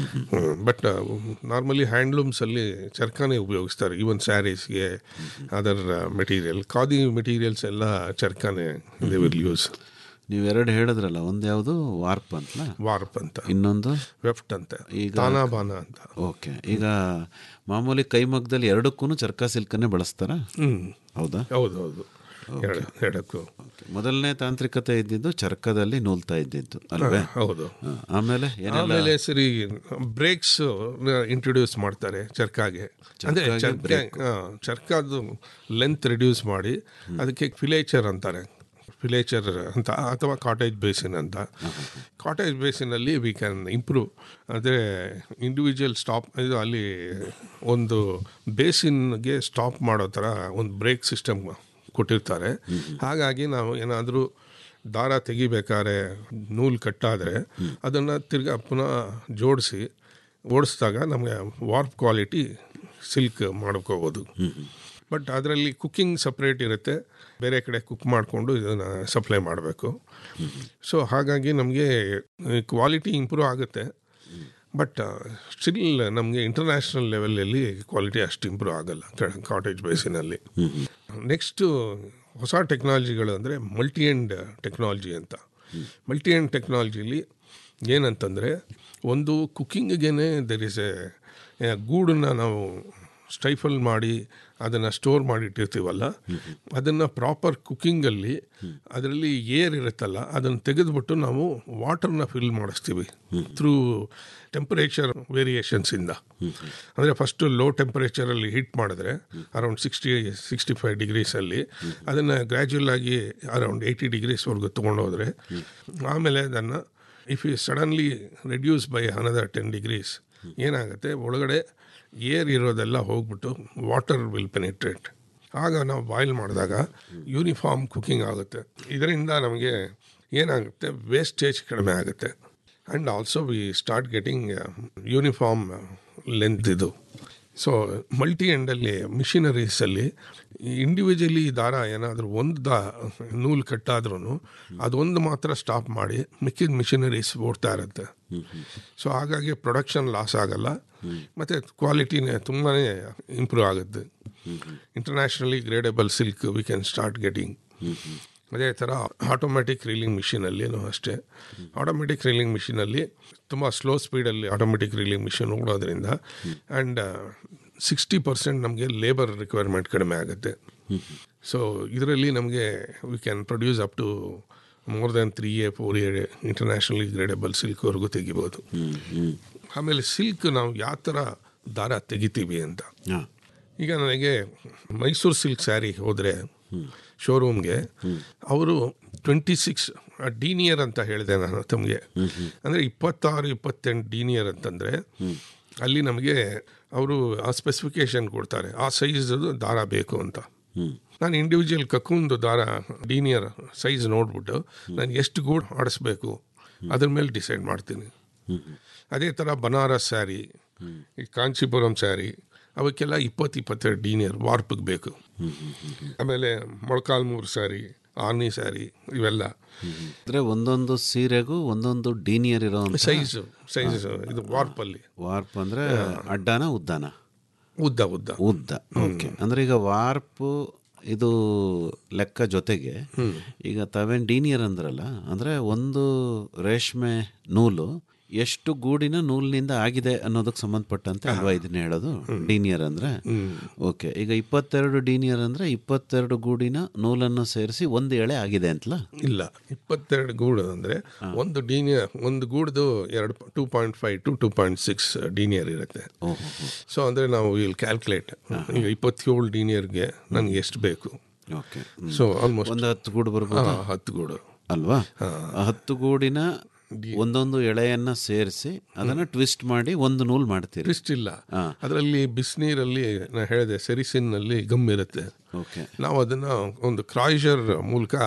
ಬಟ್ ನಾರ್ಮಲಿ ಹ್ಯಾಂಡ್ಲೂಮ್ಸಲ್ಲಿ ಚರ್ಕಾನೇ ಉಪಯೋಗಿಸ್ತಾರೆ ಈವನ್ ಸ್ಯಾರೀಸ್ಗೆ ಅದರ್ ಮೆಟೀರಿಯಲ್ ಖಾದಿ ಮೆಟೀರಿಯಲ್ಸ್ ಎಲ್ಲ ಚರ್ಕಾನೇ ದೇ ವಿಲ್ ಯೂಸ್ ನೀವೆರಡು ಹೇಳಿದ್ರಲ್ಲ ಒಂದು ಯಾವುದು ವಾರ್ಪ್ ಅಂತಲ್ಲ ವಾರ್ಪ್ ಅಂತ ಇನ್ನೊಂದು ವೆಫ್ಟ್ ಅಂತ ಈಗ ತಾನಾಬಾನ ಅಂತ ಓಕೆ ಈಗ ಮಾಮೂಲಿ ಕೈಮಗ್ಗದಲ್ಲಿ ಎರಡಕ್ಕೂ ಚರ್ಕ ಸಿಲ್ಕನ್ನೇ ಬಳಸ್ತಾರಾ ಹ್ಮ್ ಹೌದಾ ಹೌದು ಹೌದು ಎರಡು ಎರಡಕ್ಕೂ Okay. ಮೊದಲನೇ ತಾಂತ್ರಿಕತೆ ಇದ್ದಿದ್ದು ಚರ್ಕದಲ್ಲಿ ನೂಲ್ತಾ ಇದ್ದಿದ್ದು ಅಲ್ವೇ ಹೌದು ಹ, ಆಮೇಲೆ ಏನೆಲ್ಲ ಆಮೇಲೆ ಸರಿ ಬ್ರೇಕ್ಸ್ ಇಂಟ್ರೊಡ್ಯೂಸ್ ಮಾಡ್ತಾರೆ ಚರ್ಕಾಗೆ ಅಂದ್ರೆ ಚರ್ಕಾಗೆ ಚರ್ಕ ಹಾ, ಚರ್ಕಾದು ಲೆಂತ್ ರಿಡ್ಯೂಸ್ ಮಾಡಿ ಅದಕ್ಕೆ ಫಿಲೇಚರ್ ಅಂತಾರೆ ಫಿಲೇಚರ್ ಅಂತ ಅಥವಾ ಕಾಟೇಜ್ ಬೇಸಿನ್ ಅಂತ ಕಾಟೇಜ್ ಬೇಸಿನಲ್ಲಿ ವಿ ಕ್ಯಾನ್ ಇಂಪ್ರೂವ್ ಅಂದರೆ ಇಂಡಿವಿಜುವಲ್ ಸ್ಟಾಪ್ ಇದು ಅಲ್ಲಿ ಒಂದು ಬೇಸಿನ್ಗೆ ಸ್ಟಾಪ್ ಮಾಡೋ ಥರ ಒಂದು ಬ್ರೇಕ್ ಸಿಸ್ಟಮ್ ಕೊಟ್ಟಿರ್ತಾರೆ ಹಾಗಾಗಿ ನಾವು ಏನಾದರೂ ದಾರ ತೆಗಿಬೇಕಾದ್ರೆ ನೂಲು ಕಟ್ಟಾದರೆ ಅದನ್ನು ತಿರ್ಗಾ ಪುನಃ ಜೋಡಿಸಿ ಓಡಿಸಿದಾಗ ನಮಗೆ ವಾರ್ಪ್ ಕ್ವಾಲಿಟಿ ಸಿಲ್ಕ್ ಮಾಡ್ಕೋಬೋದು ಬಟ್ ಅದರಲ್ಲಿ ಕುಕ್ಕಿಂಗ್ ಸಪ್ರೇಟ್ ಇರುತ್ತೆ ಬೇರೆ ಕಡೆ ಕುಕ್ ಮಾಡಿಕೊಂಡು ಇದನ್ನು ಸಪ್ಲೈ ಮಾಡಬೇಕು ಸೊ ಹಾಗಾಗಿ ನಮಗೆ ಕ್ವಾಲಿಟಿ ಇಂಪ್ರೂವ್ ಆಗುತ್ತೆ ಬಟ್ ಸ್ಟಿಲ್ ನಮಗೆ ಇಂಟರ್ನ್ಯಾಷನಲ್ ಲೆವೆಲಲ್ಲಿ ಕ್ವಾಲಿಟಿ ಅಷ್ಟು ಇಂಪ್ರೂವ್ ಆಗಲ್ಲ ಕಾಟೇಜ್ ಬೇಸಿನಲ್ಲಿ ನೆಕ್ಸ್ಟು ಹೊಸ ಟೆಕ್ನಾಲಜಿಗಳು ಅಂದರೆ ಮಲ್ಟಿ ಎಂಡ್ ಟೆಕ್ನಾಲಜಿ ಅಂತ ಮಲ್ಟಿ ಎಂಡ್ ಟೆಕ್ನಾಲಜಿಲಿ ಏನಂತಂದರೆ ಒಂದು ಕುಕ್ಕಿಂಗಿಗೆ ದೆರ್ ಇಸ್ ಎ ಗೂಡನ್ನು ನಾವು ಸ್ಟೈಫಲ್ ಮಾಡಿ ಅದನ್ನು ಸ್ಟೋರ್ ಮಾಡಿಟ್ಟಿರ್ತೀವಲ್ಲ ಅದನ್ನು ಪ್ರಾಪರ್ ಕುಕ್ಕಿಂಗಲ್ಲಿ ಅದರಲ್ಲಿ ಏರ್ ಇರುತ್ತಲ್ಲ ಅದನ್ನು ತೆಗೆದುಬಿಟ್ಟು ನಾವು ವಾಟರ್ನ ಫಿಲ್ ಮಾಡಿಸ್ತೀವಿ ಥ್ರೂ ಟೆಂಪರೇಚರ್ ವೇರಿಯೇಷನ್ಸಿಂದ ಅಂದರೆ ಫಸ್ಟು ಲೋ ಟೆಂಪರೇಚರಲ್ಲಿ ಹೀಟ್ ಮಾಡಿದ್ರೆ ಅರೌಂಡ್ ಸಿಕ್ಸ್ಟಿ ಸಿಕ್ಸ್ಟಿ ಫೈವ್ ಡಿಗ್ರೀಸಲ್ಲಿ ಅದನ್ನು ಗ್ರ್ಯಾಜುವಲ್ ಆಗಿ ಅರೌಂಡ್ ಏಯ್ಟಿ ಡಿಗ್ರೀಸ್ವರೆಗೂ ತೊಗೊಂಡೋದ್ರೆ ಆಮೇಲೆ ಅದನ್ನು if you suddenly reduce by another ten degrees ಏನಾಗುತ್ತೆ ಒಳಗಡೆ ಏರ್ ಇರೋದೆಲ್ಲ ಹೋಗ್ಬಿಟ್ಟು ವಾಟರ್ ವಿಲ್ ಪೆನಿಟ್ರೇಟ್ ಆಗ ನಾವು ಬಾಯ್ಲ್ ಮಾಡಿದಾಗ ಯೂನಿಫಾರ್ಮ್ ಕುಕ್ಕಿಂಗ್ ಆಗುತ್ತೆ ಇದರಿಂದ ನಮಗೆ ಏನಾಗುತ್ತೆ ವೇಸ್ಟೇಜ್ ಕಡಿಮೆ ಆಗುತ್ತೆ and also we start getting uniform length ಇದು ಸೊ ಮಲ್ಟಿ ಎಂಡಲ್ಲಿ ಮಿಷಿನರೀಸಲ್ಲಿ ಇಂಡಿವಿಜುವಲಿ ದಾರ ಏನಾದರೂ ಒಂದು ದಾ ನೂಲು ಕಟ್ಟಾದ್ರೂ ಅದೊಂದು ಮಾತ್ರ ಸ್ಟಾಪ್ ಮಾಡಿ ಮಿಕ್ಕಿದ ಮಿಷಿನರೀಸ್ ಓಡ್ತಾ ಇರುತ್ತೆ ಸೊ ಹಾಗಾಗಿ ಪ್ರೊಡಕ್ಷನ್ ಲಾಸ್ ಆಗಲ್ಲ ಮತ್ತು ಕ್ವಾಲಿಟಿನೇ ತುಂಬಾ ಇಂಪ್ರೂವ್ ಆಗುತ್ತೆ internationally gradable silk we can start getting ಅದೇ ಥರ ಆಟೋಮೆಟಿಕ್ ರೀಲಿಂಗ್ ಮಿಷಿನಲ್ಲಿನೂ ಅಷ್ಟೇ ಆಟೋಮೆಟಿಕ್ ರೀಲಿಂಗ್ ಮಿಷಿನಲ್ಲಿ ತುಂಬ ಸ್ಲೋ ಸ್ಪೀಡಲ್ಲಿ ಆಟೋಮೆಟಿಕ್ ರೀಲಿಂಗ್ ಮಿಷಿನ್ ಓಡೋದ್ರಿಂದ ಆ್ಯಂಡ್ ಸಿಕ್ಸ್ಟಿ ಪರ್ಸೆಂಟ್ ನಮಗೆ ಲೇಬರ್ ರಿಕ್ವೈರ್ಮೆಂಟ್ ಕಡಿಮೆ ಆಗುತ್ತೆ ಸೊ ಇದರಲ್ಲಿ ನಮಗೆ we can produce up to more than three A four A internationally gradable ಸಿಲ್ಕ್ವರೆಗೂ ತೆಗಿಬೋದು ಆಮೇಲೆ ಸಿಲ್ಕ್ ನಾವು ಯಾವ ಥರ ದಾರ ತೆಗಿತೀವಿ ಅಂತ ಈಗ ನನಗೆ ಮೈಸೂರು ಸಿಲ್ಕ್ ಸ್ಯಾರಿ ಹೋದರೆ ಶೋರೂಮ್ಗೆ ಅವರು ಟ್ವೆಂಟಿ ಸಿಕ್ಸ್ ಡೀನಿಯರ್ ಅಂತ ಹೇಳಿದೆ ನಾನು ತಮಗೆ ಅಂದರೆ ಇಪ್ಪತ್ತಾರು ಇಪ್ಪತ್ತೆಂಟು ಡೀನಿಯರ್ ಅಂತಂದರೆ ಅಲ್ಲಿ ನಮಗೆ ಅವರು ಆ ಸ್ಪೆಸಿಫಿಕೇಶನ್ ಕೊಡ್ತಾರೆ ಆ ಸೈಜ್ ದಾರ ಬೇಕು ಅಂತ ನಾನು ಇಂಡಿವಿಜುವಲ್ ಕಕ್ಕುಂದು ದಾರ ಡೀನಿಯರ್ ಸೈಜ್ ನೋಡ್ಬಿಟ್ಟು ನಾನು ಎಷ್ಟು ಗೂಡು ಆಡಿಸ್ಬೇಕು ಅದ್ರ ಮೇಲೆ ಡಿಸೈಡ್ ಮಾಡ್ತೀನಿ ಅದೇ ಥರ ಬನಾರಸ್ ಸ್ಯಾರಿ ಈ ಕಾಂಚೀಪುರಂ ಸ್ಯಾರಿ ಅವಕ್ಕೆಲ್ಲ ಇಪ್ಪತ್ತು ಇಪ್ಪತ್ತೆರಡು ಡೀನಿಯರ್ ವಾರ್ಪಿಗೆ ಬೇಕು ಆಮೇಲೆ ಮೊಳಕಾಲ್ಮೂರು ಸ್ಯಾರಿ ಆರ್ನಿ ಸ್ಯಾರಿ ಇವೆಲ್ಲ ಅಂದ್ರೆ ಒಂದೊಂದು ಸೀರೆಗೂ ಒಂದೊಂದು ಡೀನಿಯರ್ ಇರೋ ಸೈಜ್ ಸೈಜ್ ಇದು ವಾರ್ಪಲ್ಲಿ ವಾರ್ಪ್ ಅಂದ್ರೆ ಅಡ್ಡನ ಉದ್ದನ ಉದ್ದ ಉದ್ದ ಉದ್ದ ಓಕೆ ಅಂದ್ರೆ ಈಗ ವಾರ್ಪ್ ಇದು ಲೆಕ್ಕ ಜೊತೆಗೆ ಈಗ ತಾವೇನು ಡೀನಿಯರ್ ಅಂದ್ರಲ್ಲ ಅಂದ್ರೆ ಒಂದು ರೇಷ್ಮೆ ನೂಲು ಎಷ್ಟು ಗೂಡಿನ ನೂಲಿನಿಂದ ಆಗಿದೆ ಅನ್ನೋದಕ್ಕೆ ಸಂಬಂಧಪಟ್ಟಂತೆ ಅಲ್ವಾ ಇದನ್ನ ಹೇಳೋದು ಡೀನಿಯರ್ ಅಂದ್ರೆ ಓಕೆ ಈಗ ಇಪ್ಪತ್ತೆರಡು ಡೀನಿಯರ್ ಅಂದ್ರೆ ಇಪ್ಪತ್ತೆರಡು ಗೂಡಿನ ನೂಲನ್ನು ಸೇರಿಸಿ ಒಂದು ಎಳೆ ಆಗಿದೆ ಅಂತಲ್ಲ ಇಲ್ಲ ಇಪ್ಪತ್ತೆರಡು ಗೂಡು ಅಂದರೆ ಒಂದು ಡೀನಿಯರ್ ಒಂದು ಗೂಡ್ದು ಎರಡು two point five to two point six denier ಇರುತ್ತೆ ಸೊ ಅಂದರೆ ನಾವು ಇಲ್ಲಿ ಕ್ಯಾಲ್ಕುಲೇಟ್ ಈಗ ಇಪ್ಪತ್ತೇಳು ಡೀನಿಯರ್ಗೆ ನನಗೆ ಎಷ್ಟು ಬೇಕು ಓಕೆ ಸೊ ಆಲ್ಮೋಸ್ಟ್ ಒಂದು ಹತ್ತು ಗೂಡು ಬರ್ಬೋದು ಹತ್ತು ಗೂಡು ಅಲ್ವಾ ಆ ಹತ್ತು ಗೂಡಿನ ಒಂದೊಂದು ಎಳೆಯನ್ನ ಸೇರಿಸಿ ಅದನ್ನ ಟ್ವಿಸ್ಟ್ ಮಾಡಿ ಒಂದು ನೂಲ್ ಮಾಡ್ತೀರಿ ಟ್ವಿಸ್ಟ್ ಇಲ್ಲ ಅದರಲ್ಲಿ ಬಿಸಿನೀರಲ್ಲಿ ನಾ ಹೇಳಿದೆ ಸೆರಿಸಿನ್ನಲ್ಲಿ ಗಮ್ ಇರುತ್ತೆ ಓಕೆ ನಾವು ಅದನ್ನ ಒಂದು ಕ್ರಾಯ್ಜರ್ ಮೂಲಕ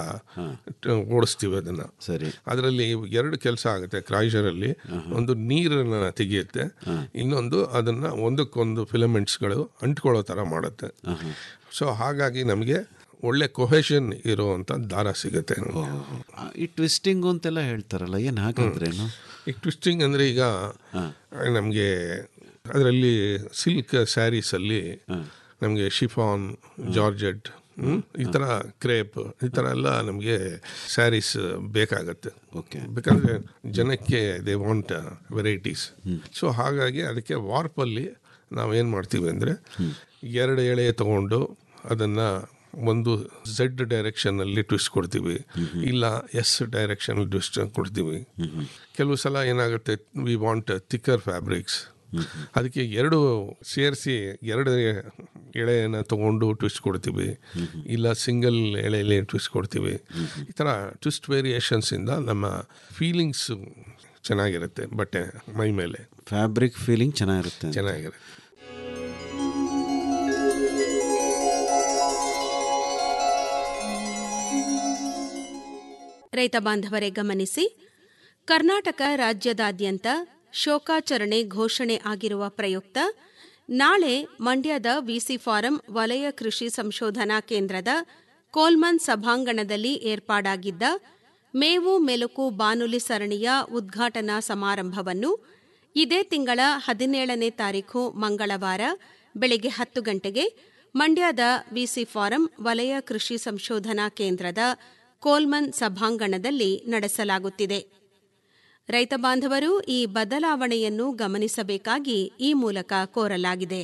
ಟ- ಓಡಿಸ್ತೀವಿ ಅದನ್ನ ಸರಿ ಅದರಲ್ಲಿ ಎರಡು ಕೆಲಸ ಆಗುತ್ತೆ ಕ್ರಾಯ್ಜರಲ್ಲಿ ಒಂದು ನೀರನ್ನ ತೆಗೆಯುತ್ತೆ ಇನ್ನೊಂದು ಅದನ್ನ ಒಂದಕ್ಕೊಂದು ಫಿಲಮೆಂಟ್ಸ್ಗಳು ಅಂಟ್ಕೊಳ್ಳೋ ಥರ ಮಾಡುತ್ತೆ ಸೊ ಹಾಗಾಗಿ ನಮಗೆ ಒಳ್ಳೆ ಕೊಹೆಷನ್ ಇರುವಂತ ದಾರ ಸಿಗುತ್ತೆ ನಮ್ಗೆ. ಆ, ಈ ಟ್ವಿಸ್ಟಿಂಗ್ ಅಂತೆಲ್ಲ ಹೇಳ್ತಾರಲ್ಲ ಏನು ಹಾಗಾದ್ರೇನು ಈಗ ಟ್ವಿಸ್ಟಿಂಗ್ ಅಂದರೆ ಈಗ ನಮಗೆ ಅದರಲ್ಲಿ ಸಿಲ್ಕ್ ಸ್ಯಾರೀಸಲ್ಲಿ ನಮಗೆ ಶಿಫಾನ್ ಜಾರ್ಜೆಟ್ ಹ್ಮ್? ಈ ಥರ ಕ್ರೇಪ್ ಈ ಥರ ಎಲ್ಲ ನಮಗೆ ಸ್ಯಾರೀಸ್ ಬೇಕಾಗತ್ತೆ ಓಕೆ ಬೇಕಂದ್ರೆ ಜನಕ್ಕೆ ದೇ ವಾಂಟ್ ವೆರೈಟೀಸ್ ಸೊ ಹಾಗಾಗಿ ಅದಕ್ಕೆ ವಾರ್ಪಲ್ಲಿ ನಾವೇನು ಮಾಡ್ತೀವಿ ಅಂದರೆ ಎರಡು ಎಳೆ ತಗೊಂಡು ಅದನ್ನು ಒಂದು ಝೆಡ್ ಡೈರೆಕ್ಷನಲ್ಲಿ ಟ್ವಿಸ್ಟ್ ಕೊಡ್ತೀವಿ ಇಲ್ಲ ಎಸ್ ಡೈರೆಕ್ಷನಲ್ಲಿ ಟ್ವಿಸ್ಟ್ ಕೊಡ್ತೀವಿ ಕೆಲವು ಸಲ ಏನಾಗುತ್ತೆ ವಿ ವಾಂಟ್ ಥಿಕ್ಕರ್ ಫ್ಯಾಬ್ರಿಕ್ಸ್ ಅದಕ್ಕೆ ಎರಡು ಸೇರಿಸಿ ಎರಡು ಎಳೆಯನ್ನು ತಗೊಂಡು ಟ್ವಿಸ್ಟ್ ಕೊಡ್ತೀವಿ ಇಲ್ಲ ಸಿಂಗಲ್ ಎಳೆಯಲ್ಲಿ ಟ್ವಿಸ್ಟ್ ಕೊಡ್ತೀವಿ ಈ ಥರ ಟ್ವಿಸ್ಟ್ ವೇರಿಯೇಷನ್ಸಿಂದ ನಮ್ಮ ಫೀಲಿಂಗ್ಸ್ ಚೆನ್ನಾಗಿರುತ್ತೆ ಬಟ್ಟೆ ಮೈ ಮೇಲೆ ಫ್ಯಾಬ್ರಿಕ್ ಫೀಲಿಂಗ್ ಚೆನ್ನಾಗಿರುತ್ತೆ ಚೆನ್ನಾಗಿರುತ್ತೆ ರೈತ ಬಾಂಧವರೇ ಗಮನಿಸಿ ಕರ್ನಾಟಕ ರಾಜ್ಯದಾದ್ಯಂತ ಶೋಕಾಚರಣೆ ಘೋಷಣೆ ಆಗಿರುವ ಪ್ರಯುಕ್ತ ನಾಳೆ ಮಂಡ್ಯದ ವಿಸಿ ಫಾರಂ ವಲಯ ಕೃಷಿ ಸಂಶೋಧನಾ ಕೇಂದ್ರದ ಕೋಲ್ಮನ್ ಸಭಾಂಗಣದಲ್ಲಿ ಏರ್ಪಾಡಾಗಿದ್ದ ಮೇವು ಮೆಲುಕು ಬಾನುಲಿ ಸರಣಿಯ ಉದ್ಘಾಟನಾ ಸಮಾರಂಭವನ್ನು ಇದೇ ತಿಂಗಳ ಹದಿನೇಳನೇ ತಾರೀಖು ಮಂಗಳವಾರ ಬೆಳಗ್ಗೆ ಹತ್ತು ಗಂಟೆಗೆ ಮಂಡ್ಯದ ವಿಸಿ ಫಾರಂ ವಲಯ ಕೃಷಿ ಸಂಶೋಧನಾ ಕೇಂದ್ರದ ಕೋಲ್ಮನ್ ಸಭಾಂಗಣದಲ್ಲಿ ನಡೆಸಲಾಗುತ್ತಿದೆ ರೈತ ಬಾಂಧವರು ಈ ಬದಲಾವಣೆಯನ್ನು ಗಮನಿಸಬೇಕಾಗಿ ಈ ಮೂಲಕ ಕೋರಲಾಗಿದೆ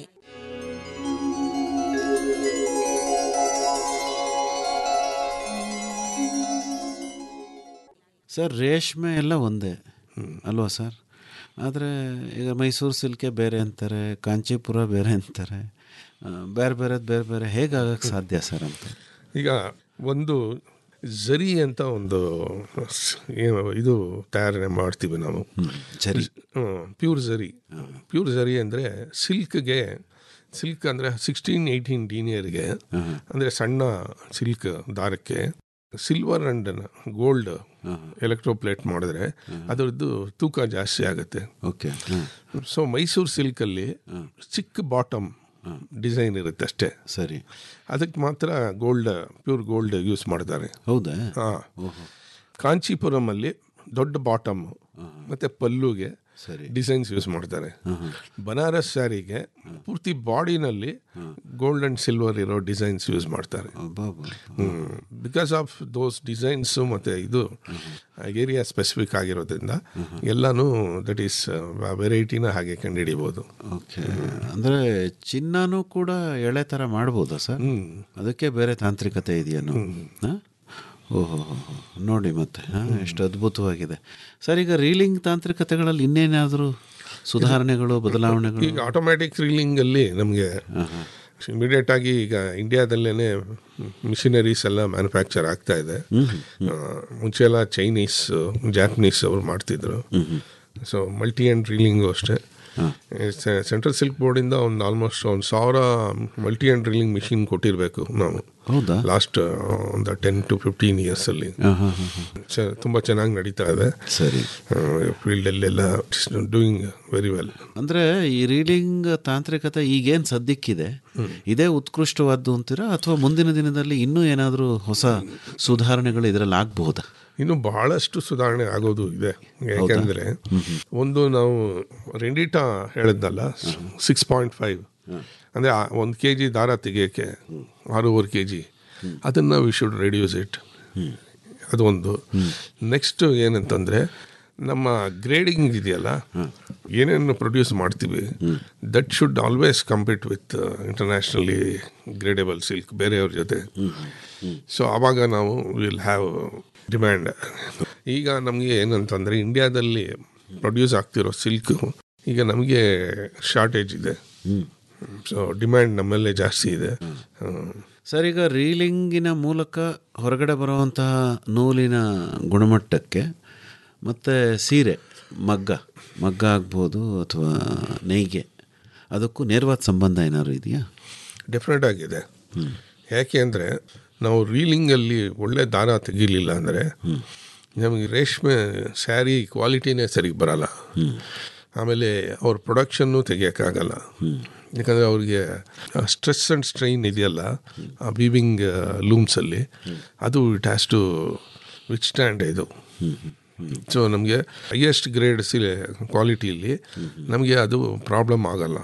ಸರ್ ರೇಷ್ಮೆ ಎಲ್ಲ ಒಂದೇ ಅಲ್ವಾ ಸರ್ ಆದರೆ ಈಗ ಮೈಸೂರು ಸಿಲ್ಕೆ ಬೇರೆ ಅಂತಾರೆ ಕಾಂಚೀಪುರ ಬೇರೆ ಅಂತಾರೆ ಆ, ಬೇರೆ ಬೇರೆದು ಬೇರೆ ಬೇರೆ ಹೇಗಾಗಕ್ಕೆ ಸಾಧ್ಯ ಸರ್ ಅಂತ ಈಗ ಒಂದು ಝರಿ ಅಂತ ಒಂದು ಸ್- ಏನು ಇದು ತಯಾರಣೆ ಮಾಡ್ತೀವಿ ನಾವು ಝರಿ ಪ್ಯೂರ್ ಝರಿ ಪ್ಯೂರ್ ಝರಿ ಅಂದರೆ ಸಿಲ್ಕ್ಗೆ ಸಿಲ್ಕ್ ಅಂದರೆ ಸಿಕ್ಸ್ಟೀನ್ ಏಯ್ಟೀನ್ ಡೀನಿಯರ್ಗೆ ಅಂದರೆ ಸಣ್ಣ ಸಿಲ್ಕ್ ದಾರಕ್ಕೆ ಸಿಲ್ವರ್ ಆ್ಯಂಡ್ ಗೋಲ್ಡ್ ಎಲೆಕ್ಟ್ರೋಪ್ಲೇಟ್ ಮಾಡಿದ್ರೆ ಅದರದ್ದು ತೂಕ ಜಾಸ್ತಿ ಆಗುತ್ತೆ ಓಕೆ ಸೊ ಮೈಸೂರು ಸಿಲ್ಕಲ್ಲಿ ಚಿಕ್ಕ ಬಾಟಮ್ ಡಿಸೈನ್ ಇರುತ್ತೆ ಅಷ್ಟೇ ಸರಿ ಅದಕ್ಕೆ ಮಾತ್ರ ಗೋಲ್ಡ್ ಪ್ಯೂರ್ ಗೋಲ್ಡ್ ಯೂಸ್ ಮಾಡ್ತಾರೆ ಹೌದಾ ಹಾಂ ಕಾಂಚೀಪುರಮಲ್ಲಿ ದೊಡ್ಡ ಬಾಟಮ್ ಮತ್ತು ಪಲ್ಲುಗೆ ಸರಿ ಡಿಸೈನ್ಸ್ ಯೂಸ್ ಮಾಡ್ತಾರೆ ಬನಾರಸ್ ಸ್ಯಾರಿಗೆ ಪೂರ್ತಿ ಬಾಡಿನಲ್ಲಿ ಗೋಲ್ಡ್ ಅಂಡ್ ಸಿಲ್ವರ್ ಇರೋ ಡಿಸೈನ್ಸ್ ಯೂಸ್ ಮಾಡ್ತಾರೆ ಬಿಕಾಸ್ ಆಫ್ ದೋಸ್ ಡಿಸೈನ್ಸು ಮತ್ತು ಇದು ಏರಿಯಾ ಸ್ಪೆಸಿಫಿಕ್ ಆಗಿರೋದ್ರಿಂದ ಎಲ್ಲನೂ ದಟ್ ಈಸ್ ವೆರೈಟಿನ ಹಾಗೆ ಕಂಡುಹಿಡಿಬೋದು ಓಕೆ ಅಂದರೆ ಚಿನ್ನನೂ ಕೂಡ ಎಳೆ ಥರ ಮಾಡ್ಬೋದಾ ಸರ್ ಅದಕ್ಕೆ ಬೇರೆ ತಾಂತ್ರಿಕತೆ ಇದೆಯೇನು ಹಾಂ ಓಹೋ ನೋಡಿ ಮತ್ತೆ ಹಾಂ ಎಷ್ಟು ಅದ್ಭುತವಾಗಿದೆ ಸರ್ ಈಗ ರೀಲಿಂಗ್ ತಾಂತ್ರಿಕತೆಗಳಲ್ಲಿ ಇನ್ನೇನಾದರೂ ಸುಧಾರಣೆಗಳು ಬದಲಾವಣೆಗಳು ಈಗ ಆಟೋಮ್ಯಾಟಿಕ್ ರೀಲಿಂಗಲ್ಲಿ ನಮಗೆ ಇಮಿಡಿಯೇಟ್ ಆಗಿ ಈಗ ಇಂಡಿಯಾದಲ್ಲೇ ಮಿಷಿನರೀಸ್ ಎಲ್ಲ ಮ್ಯಾನುಫ್ಯಾಕ್ಚರ್ ಆಗ್ತಾ ಇದೆ ಆ, ಮುಂಚೆ ಎಲ್ಲ ಚೈನೀಸ್ ಜಾಪನೀಸ್ ಅವರು ಮಾಡ್ತಿದ್ರು ಸೊ ಮಲ್ಟಿ ಆ್ಯಂಡ್ ರೀಲಿಂಗು ಅಷ್ಟೇ ಸೆಂಟ್ರಲ್ ಸಿಲ್ಕ್ ಬೋರ್ಡಿಂದ ಒಂದು ಆಲ್ಮೋಸ್ಟ್ ಒಂದು ಸಾವಿರ ಮಲ್ಟಿ ಆ್ಯಂಡ್ ಡ್ರಿಲ್ಲಿಂಗ್ ಮಿಷಿನ್ ಕೊಟ್ಟಿರಬೇಕು ನಾವು ಹೌದಾ ಲಾಸ್ಟ್ ಒಂದು ಟೆನ್ ಟು ಫಿಫ್ಟೀನ್ ಇಯರ್ಸಲ್ಲಿ ಹಾಂ ಹಾಂ ಹಾಂ ತುಂಬ ಚೆನ್ನಾಗಿ ನಡೀತಾ ಇದೆ ಸರಿ ಫೀಲ್ಡಲ್ಲೆಲ್ಲ ಡೂಯಿಂಗ್ ವೆರಿ ವೆಲ್ ಅಂದರೆ ಈ ರೀಡಿಂಗ್ ತಾಂತ್ರಿಕತೆ ಈಗೇನು ಸದ್ಯಕ್ಕಿದೆ ಇದೇ ಉತ್ಕೃಷ್ಟವಾದ್ದು ಅಂತೀರಾ ಅಥವಾ ಮುಂದಿನ ದಿನದಲ್ಲಿ ಇನ್ನೂ ಏನಾದರೂ ಹೊಸ ಸುಧಾರಣೆಗಳು ಇದರಲ್ಲಿ ಆಗಬಹುದಾ ಇನ್ನು ಬಹಳಷ್ಟು ಸುಧಾರಣೆ ಆಗೋದು ಇದೆ ಯಾಕೆಂದ್ರೆ ಒಂದು ನಾವು ರೆಂಡಿಟಾ ಹೇಳಿದ್ನಲ್ಲ ಸಿಕ್ಸ್ ಪಾಯಿಂಟ್ ಫೈವ್ ಅಂದರೆ ಒಂದು ಕೆ ಜಿ ದಾರ ತೆಗಿಯೋಕ್ಕೆ ಆರೂವರೆ ಕೆ ಜಿ ಅದನ್ನು ವಿ ಶುಡ್ ರೆಡ್ಯೂಸ್ ಇಟ್ ಅದೊಂದು ನೆಕ್ಸ್ಟ್ ಏನಂತಂದರೆ ನಮ್ಮ ಗ್ರೇಡಿಂಗ್ ಇದೆಯಲ್ಲ ಏನೇನು ಪ್ರೊಡ್ಯೂಸ್ ಮಾಡ್ತೀವಿ that should always compete with internationally gradable silk ಬೇರೆಯವ್ರ ಜೊತೆ ಸೊ ಆವಾಗ ನಾವು ವಿಲ್ ಹ್ಯಾವ್ ಡಿಮ್ಯಾಂಡ್ ಈಗ ನಮಗೆ ಏನಂತಂದರೆ ಇಂಡಿಯಾದಲ್ಲಿ ಪ್ರೊಡ್ಯೂಸ್ ಆಗ್ತಿರೋ ಸಿಲ್ಕು ಈಗ ನಮಗೆ ಶಾರ್ಟೇಜ್ ಇದೆ ಸೊ ಡಿಮ್ಯಾಂಡ್ ನಮ್ಮಲ್ಲೇ ಜಾಸ್ತಿ ಇದೆ ಹ್ಮ್. ಸರ್ ಈಗ ರೀಲಿಂಗಿನ ಮೂಲಕ ಹೊರಗಡೆ ಬರುವಂತಹ ನೂಲಿನ ಗುಣಮಟ್ಟಕ್ಕೆ ಮತ್ತು ಸೀರೆ ಮಗ್ಗ ಮಗ್ಗ ಆಗ್ಬೋದು ಅಥವಾ ನೇಯ್ಗೆ ಅದಕ್ಕೂ ನೇರವಾದ ಸಂಬಂಧ ಏನಾದ್ರು ಇದೆಯಾ ಡೆಫಿನೆಟ್ ಆಗಿದೆ ಯಾಕೆ ಅಂದರೆ ನಾವು ರೀಲಿಂಗಲ್ಲಿ ಒಳ್ಳೆ ದಾರ ತೆಗಿಲಿಲ್ಲ ಅಂದರೆ ನಮಗೆ ರೇಷ್ಮೆ ಸ್ಯಾರಿ ಕ್ವಾಲಿಟಿನೇ ಸರಿಗೆ ಬರಲ್ಲ ಆಮೇಲೆ ಅವ್ರ ಪ್ರೊಡಕ್ಷನ್ನು ತೆಗಿಯೋಕ್ಕಾಗಲ್ಲ ಯಾಕಂದರೆ ಅವ್ರಿಗೆ ಸ್ಟ್ರೆಸ್ ಆ್ಯಂಡ್ ಸ್ಟ್ರೈನ್ ಇದೆಯಲ್ಲ ಆ ವೀವಿಂಗ್ ಲೂಮ್ಸಲ್ಲಿ ಅದು it has to withstand ಇದು ಸೊ ನಮಗೆ ಹೈಯೆಸ್ಟ್ ಗ್ರೇಡ್ ಸಿಲೆ ಕ್ವಾಲಿಟಿಯಲ್ಲಿ ನಮಗೆ ಅದು ಪ್ರಾಬ್ಲಮ್ ಆಗಲ್ಲ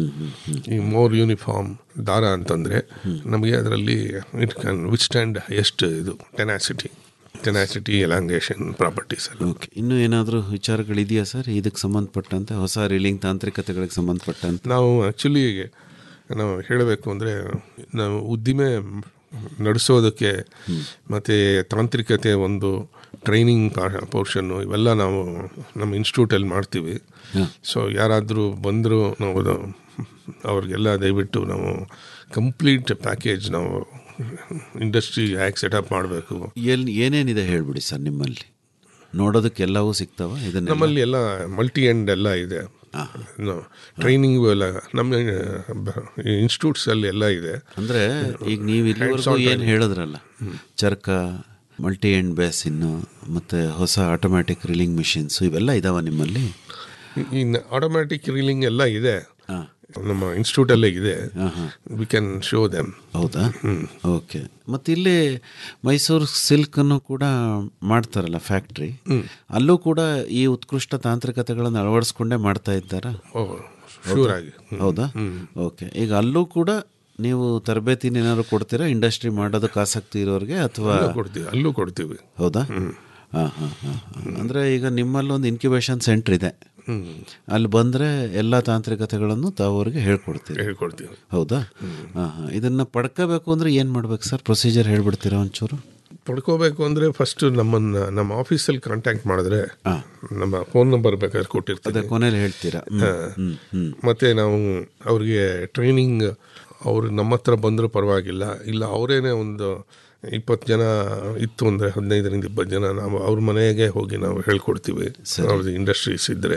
ಈ ಮೋರ್ ಯೂನಿಫಾರ್ಮ್ ದಾರ ಅಂತಂದರೆ ನಮಗೆ ಅದರಲ್ಲಿ it can withstand highest ಇದು ಟೆನಾಸಿಟಿ ಟೆನಾಸಿಟಿ ಎಲಾಂಗೇಷನ್ ಪ್ರಾಪರ್ಟೀಸ್ ಎಲ್ಲ ಓಕೆ ಇನ್ನೂ ಏನಾದರೂ ವಿಚಾರಗಳಿದೆಯಾ ಸರ್ ಇದಕ್ಕೆ ಸಂಬಂಧಪಟ್ಟಂತೆ ಹೊಸ ರೀಲಿಂಗ್ ತಾಂತ್ರಿಕತೆಗಳಿಗೆ ಸಂಬಂಧಪಟ್ಟಂತೆ ನಾವು ಆ್ಯಕ್ಚುಲಿ ನಾವು ಹೇಳಬೇಕು ಅಂದರೆ ನಾವು ಉದ್ದಿಮೆ ನಡೆಸೋದಕ್ಕೆ ಮತ್ತು ತಾಂತ್ರಿಕತೆ ಒಂದು ಟ್ರೈನಿಂಗ್ ಪೋರ್ಷನ್ನು ಇವೆಲ್ಲ ನಾವು ನಮ್ಮ ಇನ್ಸ್ಟಿಟ್ಯೂಟಲ್ಲಿ ಮಾಡ್ತೀವಿ ಸೊ ಯಾರಾದರೂ ಬಂದರೂ ನಾವು ಅದು ಅವ್ರಿಗೆಲ್ಲ ದಯವಿಟ್ಟು ನಾವು ಕಂಪ್ಲೀಟ್ ಪ್ಯಾಕೇಜ್ ನಾವು ಇಂಡಸ್ಟ್ರಿ ಹ್ಯಾಕ್ ಸೆಟಪ್ ಮಾಡಬೇಕು ಎಲ್ಲಿ ಏನೇನಿದೆ ಹೇಳ್ಬಿಡಿ ಸರ್ ನಿಮ್ಮಲ್ಲಿ ನೋಡೋದಕ್ಕೆ ಎಲ್ಲವೂ ಸಿಗ್ತಾವ ಇದನ್ನ ನಮ್ಮಲ್ಲಿ ಎಲ್ಲ ಮಲ್ಟಿ ಎಂಡ್ ಎಲ್ಲ ಇದೆ ಟ್ರೈನಿಂಗು ಎಲ್ಲ ನಮ್ಮ ಇನ್ಸ್ಟಿಟ್ಯೂಟ್ಸ್ ಅಲ್ಲಿ ಎಲ್ಲ ಇದೆ ಅಂದ್ರೆ ಈಗ ನೀವು ಇಲ್ಲಿವರೆಗೂ ಏನು ಹೇಳಿದ್ರಲ್ಲ ಚರ್ಕ ಮಲ್ಟಿ ಎಂಡ್ ಬೇಸಿನ್ನು ಮತ್ತೆ ಹೊಸ ಆಟೋಮ್ಯಾಟಿಕ್ ರಿಲಿಂಗ್ ಮಿಷಿನ್ಸ್ ಇವೆಲ್ಲ ಇದಾವ ನಿಮ್ಮಲ್ಲಿ ಇನ್ನು ಆಟೋಮ್ಯಾಟಿಕ್ ರೀಲಿಂಗ್ ಎಲ್ಲ ಇದೆ ನಮ್ಮ ಇನ್ಸ್ಟಿಟ್ಯೂಟ್ ಅಲ್ಲೇ ಇದೆ ವಿ ಕ್ಯಾನ್ ಶೋ ದೆಮ್ ಹೌದಾ ಓಕೆ ಮತ್ತು ಇಲ್ಲಿ ಮೈಸೂರು ಸಿಲ್ಕನ್ನು ಕೂಡ ಮಾಡ್ತಾರಲ್ಲ ಫ್ಯಾಕ್ಟ್ರಿ ಅಲ್ಲೂ ಕೂಡ ಈ ಉತ್ಕೃಷ್ಟ ತಾಂತ್ರಿಕತೆಗಳನ್ನು ಅಳವಡಿಸ್ಕೊಂಡೇ ಮಾಡ್ತಾ ಇದ್ದಾರಾ ಶೂರ್ ಆಗಿ ಹೌದಾ ಓಕೆ ಈಗ ಅಲ್ಲೂ ಕೂಡ ನೀವು ತರಬೇತಿನ ಏನಾದ್ರು ಕೊಡ್ತೀರಾ ಇಂಡಸ್ಟ್ರಿ ಮಾಡೋದಕ್ಕೆ ಆಸಕ್ತಿ ಇರೋರಿಗೆ ಅಥವಾ ಅಲ್ಲೂ ಕೊಡ್ತೀವಿ ಅಲ್ಲೂ ಕೊಡ್ತೀವಿ ಹೌದಾ ಹಾಂ ಹಾಂ ಹಾಂ ಅಂದರೆ ಈಗ ನಿಮ್ಮಲ್ಲಿ ಒಂದು ಇನ್ಕ್ಯುಬೇಷನ್ ಸೆಂಟ್ರ್ ಇದೆ ಅಲ್ಲಿ ಬಂದರೆ ಎಲ್ಲ ತಾಂತ್ರಿಕತೆಗಳನ್ನು ತಾವು ಅವ್ರಿಗೆ ಹೇಳ್ಕೊಡ್ತೀವಿ ಹೇಳ್ಕೊಡ್ತೀವಿ ಹೌದಾ ಹಾಂ ಹಾಂ ಇದನ್ನು ಪಡ್ಕೋಬೇಕು ಅಂದರೆ ಏನು ಮಾಡ್ಬೇಕು ಸರ್ ಪ್ರೊಸೀಜರ್ ಹೇಳ್ಬಿಡ್ತೀರಾ ಒಂಚೂರು ಪಡ್ಕೋಬೇಕು ಅಂದರೆ ಫಸ್ಟ್ ನಮ್ಮನ್ನು ನಮ್ಮ ಆಫೀಸಲ್ಲಿ ಕಾಂಟ್ಯಾಕ್ಟ್ ಮಾಡಿದ್ರೆ ನಮ್ಮ ಫೋನ್ ನಂಬರ್ ಬೇಕಾದ್ರೆ ಕೊಟ್ಟಿರ್ತೀವಿ ಕೊನೆಯಲ್ಲಿ ಹೇಳ್ತೀರಾ ಹ್ಮ್, ಹ್ಮ್. ಮತ್ತು ನಾವು ಅವ್ರಿಗೆ ಟ್ರೈನಿಂಗ್ ಅವ್ರು ನಮ್ಮ ಹತ್ರ ಬಂದರೂ ಪರವಾಗಿಲ್ಲ ಇಲ್ಲ ಅವರೇನೆ ಒಂದು ಇಪ್ಪತ್ತು ಜನ ಇತ್ತು ಅಂದರೆ ಹದಿನೈದರಿಂದ ಇಪ್ಪತ್ತು ಜನ ನಾವು ಅವ್ರ ಮನೆಗೆ ಹೋಗಿ ನಾವು ಹೇಳ್ಕೊಡ್ತೀವಿ ಅವ್ರದ್ದು ಇಂಡಸ್ಟ್ರೀಸ್ ಇದ್ದರೆ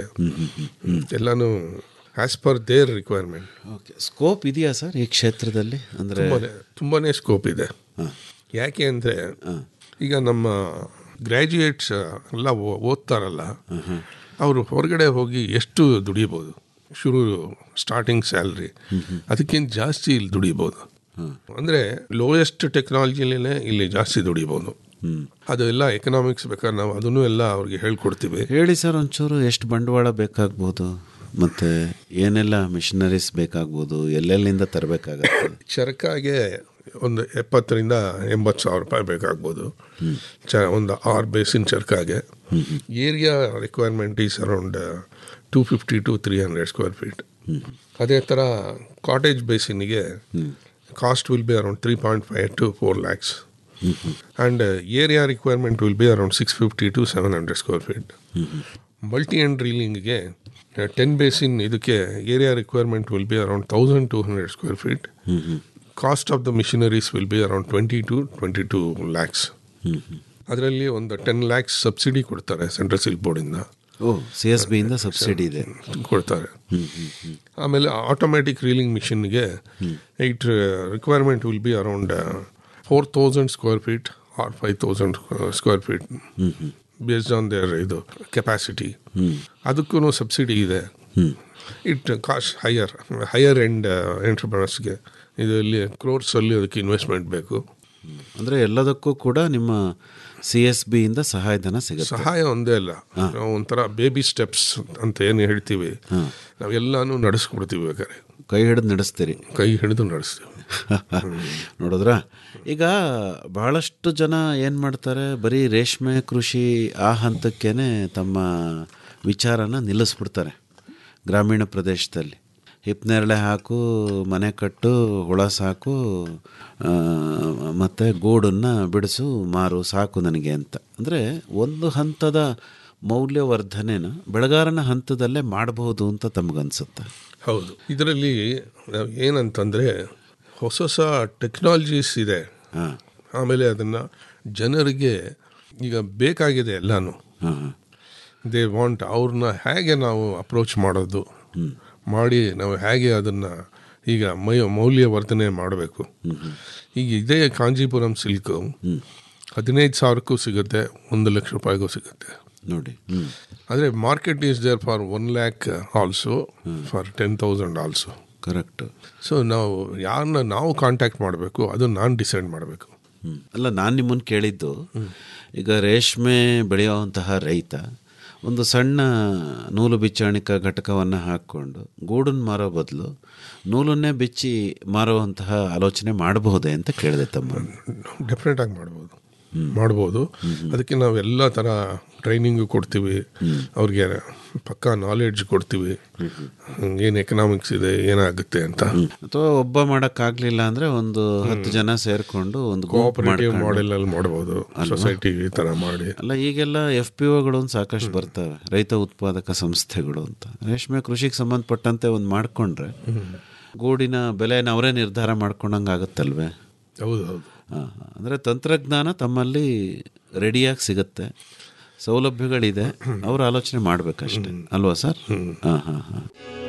ಎಲ್ಲನೂ as per their requirement okay scope ಇದೆಯಾ ಸರ್ ಈ ಕ್ಷೇತ್ರದಲ್ಲಿ ಅಂದರೆ ತುಂಬಾನೇ ತುಂಬಾನೇ ಸ್ಕೋಪ್ ಇದೆ ಯಾಕೆ ಅಂದರೆ ಈಗ ನಮ್ಮ ಗ್ರ್ಯಾಜುಯೇಟ್ಸ್ ಎಲ್ಲ ಓ- ಓದ್ತಾರಲ್ಲ ಅವರು ಹೊರಗಡೆ ಹೋಗಿ ಎಷ್ಟು ದುಡಿಬೋದು ಶುರು ಸ್ಟಾರ್ಟಿಂಗ್ ಸ್ಯಾಲ್ರಿ ಅದಕ್ಕಿಂತ ಜಾಸ್ತಿ ಇಲ್ಲಿ ದುಡಿಬೋದು ಅಂದರೆ ಲೋಯೆಸ್ಟ್ ಟೆಕ್ನಾಲಜಿಲೇ ಇಲ್ಲಿ ಜಾಸ್ತಿ ದುಡಿಬೋದು ಅದೆಲ್ಲ ಎಕನಾಮಿಕ್ಸ್ ಬೇಕಾದ್ರೆ ನಾವು ಅದನ್ನು ಎಲ್ಲ ಅವ್ರಿಗೆ ಹೇಳ್ಕೊಡ್ತೀವಿ ಹೇಳಿ ಸರ್ ಒಂಚೂರು ಎಷ್ಟು ಬಂಡವಾಳ ಬೇಕಾಗ್ಬೋದು ಮತ್ತು ಏನೆಲ್ಲ ಮಿಷನರೀಸ್ ಬೇಕಾಗ್ಬೋದು ಎಲ್ಲೆಲ್ಲಿಂದ ತರಬೇಕಾಗತ್ತೆ ಚರಕಾಗೆ ಒಂದು ಎಪ್ಪತ್ತರಿಂದ ಎಂಬತ್ತು ಸಾವಿರ ರೂಪಾಯಿ ಬೇಕಾಗ್ಬೋದು ಚ ಒಂದು ಆರು ಬೇಸಿನ ಚರ್ಕಾಗೆ area requirement is around two fifty to three hundred square feet ಅದೇ ಥರ ಕಾಟೇಜ್ ಬೇಸಿನಿಗೆ cost will be around three point five to four lakhs and area requirement will be around six fifty to seven hundred square feet multi end ರೀಲಿಂಗ್ಗೆ ten basin ಇದಕ್ಕೆ area requirement will be around thousand two hundred square feet cost of the machineries will be around twenty to twenty two lakhs ಅದರಲ್ಲಿ ಒಂದು ten lakhs subsidy ಕೊಡ್ತಾರೆ central silk ಬೋರ್ಡಿಂದ O C S ಬಿಯಿಂದ subsidy ಇದೆ ಕೊಡ್ತಾರೆ ಆಮೇಲೆ automatic reeling ಮಿಷಿನ್ಗೆ it requirement will be around four thousand square feet or five thousand square feet based on their ಇದು ಕೆಪಾಸಿಟಿ ಅದಕ್ಕೂ ಸಬ್ಸಿಡಿ ಇದೆ it cost higher higher end ಎಂಟರ್ಪ್ರನರ್ಸ್ಗೆ ಇದರಲ್ಲಿ ಕ್ರೋರ್ಸಲ್ಲಿ ಅದಕ್ಕೆ ಇನ್ವೆಸ್ಟ್ಮೆಂಟ್ ಬೇಕು ಅಂದರೆ ಎಲ್ಲದಕ್ಕೂ ಕೂಡ ನಿಮ್ಮ ಸಿ ಎಸ್ ಬಿಯಿಂದ ಸಹಾಯಧನ ಸಿಗುತ್ತೆ ಸಹಾಯ ಒಂದೇ ಅಲ್ಲ ನಾವು ಒಂಥರ ಬೇಬಿ ಸ್ಟೆಪ್ಸ್ ಅಂತ ಏನು ಹೇಳ್ತೀವಿ ನಾವೆಲ್ಲಾನು ನಡೆಸ್ಕೊಡ್ತೀವಿ ಬೇಕಾದ್ರೆ ಕೈ ಹಿಡಿದು ನಡೆಸ್ತೀರಿ ಕೈ ಹಿಡಿದು ನಡೆಸ್ತೀವಿ ನೋಡಿದ್ರ ಈಗ ಬಹಳಷ್ಟು ಜನ ಏನು ಮಾಡ್ತಾರೆ ಬರೀ ರೇಷ್ಮೆ ಕೃಷಿ ಆ ಹಂತಕ್ಕೇನೆ ತಮ್ಮ ವಿಚಾರನ ನಿಲ್ಲಿಸ್ಬಿಡ್ತಾರೆ ಗ್ರಾಮೀಣ ಪ್ರದೇಶದಲ್ಲಿ ಹಿಪ್ನೇರಳೆ ಹಾಕು ಮನೆ ಕಟ್ಟು ಹುಳ ಸಾಕು ಆ, ಮತ್ತೆ ಗೂಡನ್ನು ಬಿಡಿಸು ಮಾರು ಸಾಕು ನನಗೆ ಅಂತ ಅಂದರೆ ಒಂದು ಹಂತದ ಮೌಲ್ಯವರ್ಧನೆನ ಬೆಳೆಗಾರನ ಹಂತದಲ್ಲೇ ಮಾಡಬಹುದು ಅಂತ ತಮಗನ್ಸುತ್ತೆ ಹೌದು ಇದರಲ್ಲಿ ನಾವು ಏನಂತಂದರೆ ಹೊಸ ಹೊಸ ಟೆಕ್ನಾಲಜೀಸ್ ಇದೆ ಆಮೇಲೆ ಅದನ್ನು ಜನರಿಗೆ ಈಗ ಬೇಕಾಗಿದೆ ಎಲ್ಲಾನು ದೇ ವಾಂಟ್ ಅವ್ರನ್ನ ಹೇಗೆ ನಾವು ಅಪ್ರೋಚ್ ಮಾಡೋದು ಮಾಡಿ ನಾವು ಹೇಗೆ ಅದನ್ನು ಈಗ ಮೈ ಮೌಲ್ಯವರ್ಧನೆ ಮಾಡಬೇಕು ಈಗ ಇದೇ ಕಾಂಜೀಪುರಂ ಸಿಲ್ಕು ಹದಿನೈದು ಸಾವಿರಕ್ಕೂ ಸಿಗುತ್ತೆ ಒಂದು ಲಕ್ಷ ರೂಪಾಯಿಗೂ ಸಿಗುತ್ತೆ ನೋಡಿ ಆದರೆ market is there for one lakh also for ten thousand also correct so ನಾವು ಯಾರನ್ನ ನಾವು ಕಾಂಟ್ಯಾಕ್ಟ್ ಮಾಡಬೇಕು ಅದು ನಾನು ಡಿಸೈಡ್ ಮಾಡಬೇಕು ಹ್ಮ್. ಅಲ್ಲ ನಾನು ನಿಮ್ಮನ್ನು ಕೇಳಿದ್ದು ಈಗ ರೇಷ್ಮೆ ಬೆಳೆಯುವಂತಹ ರೈತ ಒಂದು ಸಣ್ಣ ನೂಲು ಬಿಚ್ಚಾಣಿಕಾ ಘಟಕವನ್ನು ಹಾಕ್ಕೊಂಡು ಗೂಡನ್ನು ಮಾರೋ ಬದಲು ನೂಲನ್ನೇ ಬಿಚ್ಚಿ ಮಾರುವಂತಹ ಆಲೋಚನೆ ಮಾಡಬಹುದೇ ಅಂತ ಕೇಳಿದೆ ತಮ್ಮ ಡೆಫಿನೆಟ್ ಆಗಿ ಮಾಡ್ಬೋದು ಮಾಡ್ಬೋದು ಅದಕ್ಕೆ ನಾವು ಎಲ್ಲ ಥರ ಟ್ರೈನಿಂಗು ಕೊಡ್ತೀವಿ ಅವ್ರಿಗೆ ಪಕ್ಕಾ ನಾಲೆಡ್ಜ್ ಕೊಡ್ತೀವಿ ಏನು ಎಕನಾಮಿಕ್ಸ್ ಇದೆ ಏನಾಗುತ್ತೆ ಅಂತ ಅಥವಾ ಒಬ್ಬ ಮಾಡೋಕ್ಕಾಗಲಿಲ್ಲ ಅಂದರೆ ಒಂದು ಹತ್ತು ಜನ ಸೇರಿಕೊಂಡು ಒಂದು ಗುಂಪು ಕೋಆಪರೇಟಿವ್ ಮಾಡ್ಕೊಂಡು- ಮಾಡೆಲ್ ಅಲ್ಲಿ ಮಾಡ್ಬೋದು ಅಲ್ವಾ? ಸೊಸೈಟಿ ಈ ಥರ ಮಾಡಿ ಅಲ್ಲ ಈಗೆಲ್ಲ ಎಫ್ ಪಿ ಒಗಳು ಒಂದು ಸಾಕಷ್ಟು ಬರ್ತವೆ ರೈತ ಉತ್ಪಾದಕ ಸಂಸ್ಥೆಗಳು ಅಂತ ರೇಷ್ಮೆ ಕೃಷಿಗೆ ಸಂಬಂಧಪಟ್ಟಂತೆ ಒಂದು ಮಾಡ್ಕೊಂಡ್ರೆ ಗೂಡಿನ ಬೆಲೆನ ಅವರೇ ನಿರ್ಧಾರ ಮಾಡ್ಕೊಂಡಂಗೆ ಆಗುತ್ತಲ್ವೇ ಹೌದು ಹೌದು ಹಾಂ ಅಂದರೆ ತಂತ್ರಜ್ಞಾನ ತಮ್ಮಲ್ಲಿ ರೆಡಿಯಾಗಿ ಸಿಗುತ್ತೆ ಸೌಲಭ್ಯಗಳಿದೆ ಅವ್ರು ಆಲೋಚನೆ ಮಾಡಬೇಕಷ್ಟೆ ಅಲ್ವಾ ಸರ್ ಹಾಂ ಹಾಂ ಹಾಂ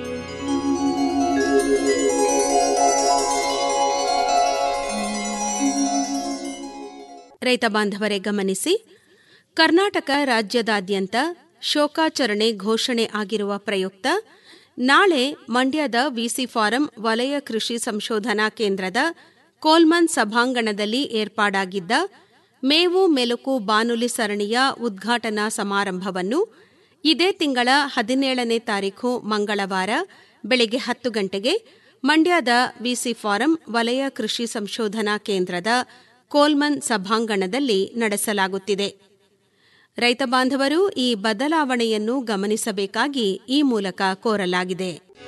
ರೈತ ಬಾಂಧವರೇ ಗಮನಿಸಿ ಕರ್ನಾಟಕ ರಾಜ್ಯದಾದ್ಯಂತ ಶೋಕಾಚರಣೆ ಘೋಷಣೆ ಆಗಿರುವ ಪ್ರಯುಕ್ತ ನಾಳೆ ಮಂಡ್ಯದ ವಿಸಿ ಫಾರಂ ವಲಯ ಕೃಷಿ ಸಂಶೋಧನಾ ಕೇಂದ್ರದ ಕೋಲ್ಮನ್ ಸಭಾಂಗಣದಲ್ಲಿ ಏರ್ಪಾಡಾಗಿದ್ದ ಮೇವು ಮೆಲುಕು ಬಾನುಲಿ ಸರಣಿಯ ಉದ್ಘಾಟನಾ ಸಮಾರಂಭವನ್ನು ಇದೇ ತಿಂಗಳ ಹದಿನೇಳನೇ ತಾರೀಖು ಮಂಗಳವಾರ ಬೆಳಗ್ಗೆ ಹತ್ತು ಗಂಟೆಗೆ ಮಂಡ್ಯದ ವಿಸಿ ಫಾರಂ ವಲಯ ಕೃಷಿ ಸಂಶೋಧನಾ ಕೇಂದ್ರದ ಕೋಲ್ಮನ್ ಸಭಾಂಗಣದಲ್ಲಿ ನಡೆಸಲಾಗುತ್ತಿದೆ ರೈತ ಬಾಂಧವರು ಈ ಬದಲಾವಣೆಯನ್ನು ಗಮನಿಸಬೇಕಾಗಿ ಈ ಮೂಲಕ ಕೋರಲಾಗಿದೆ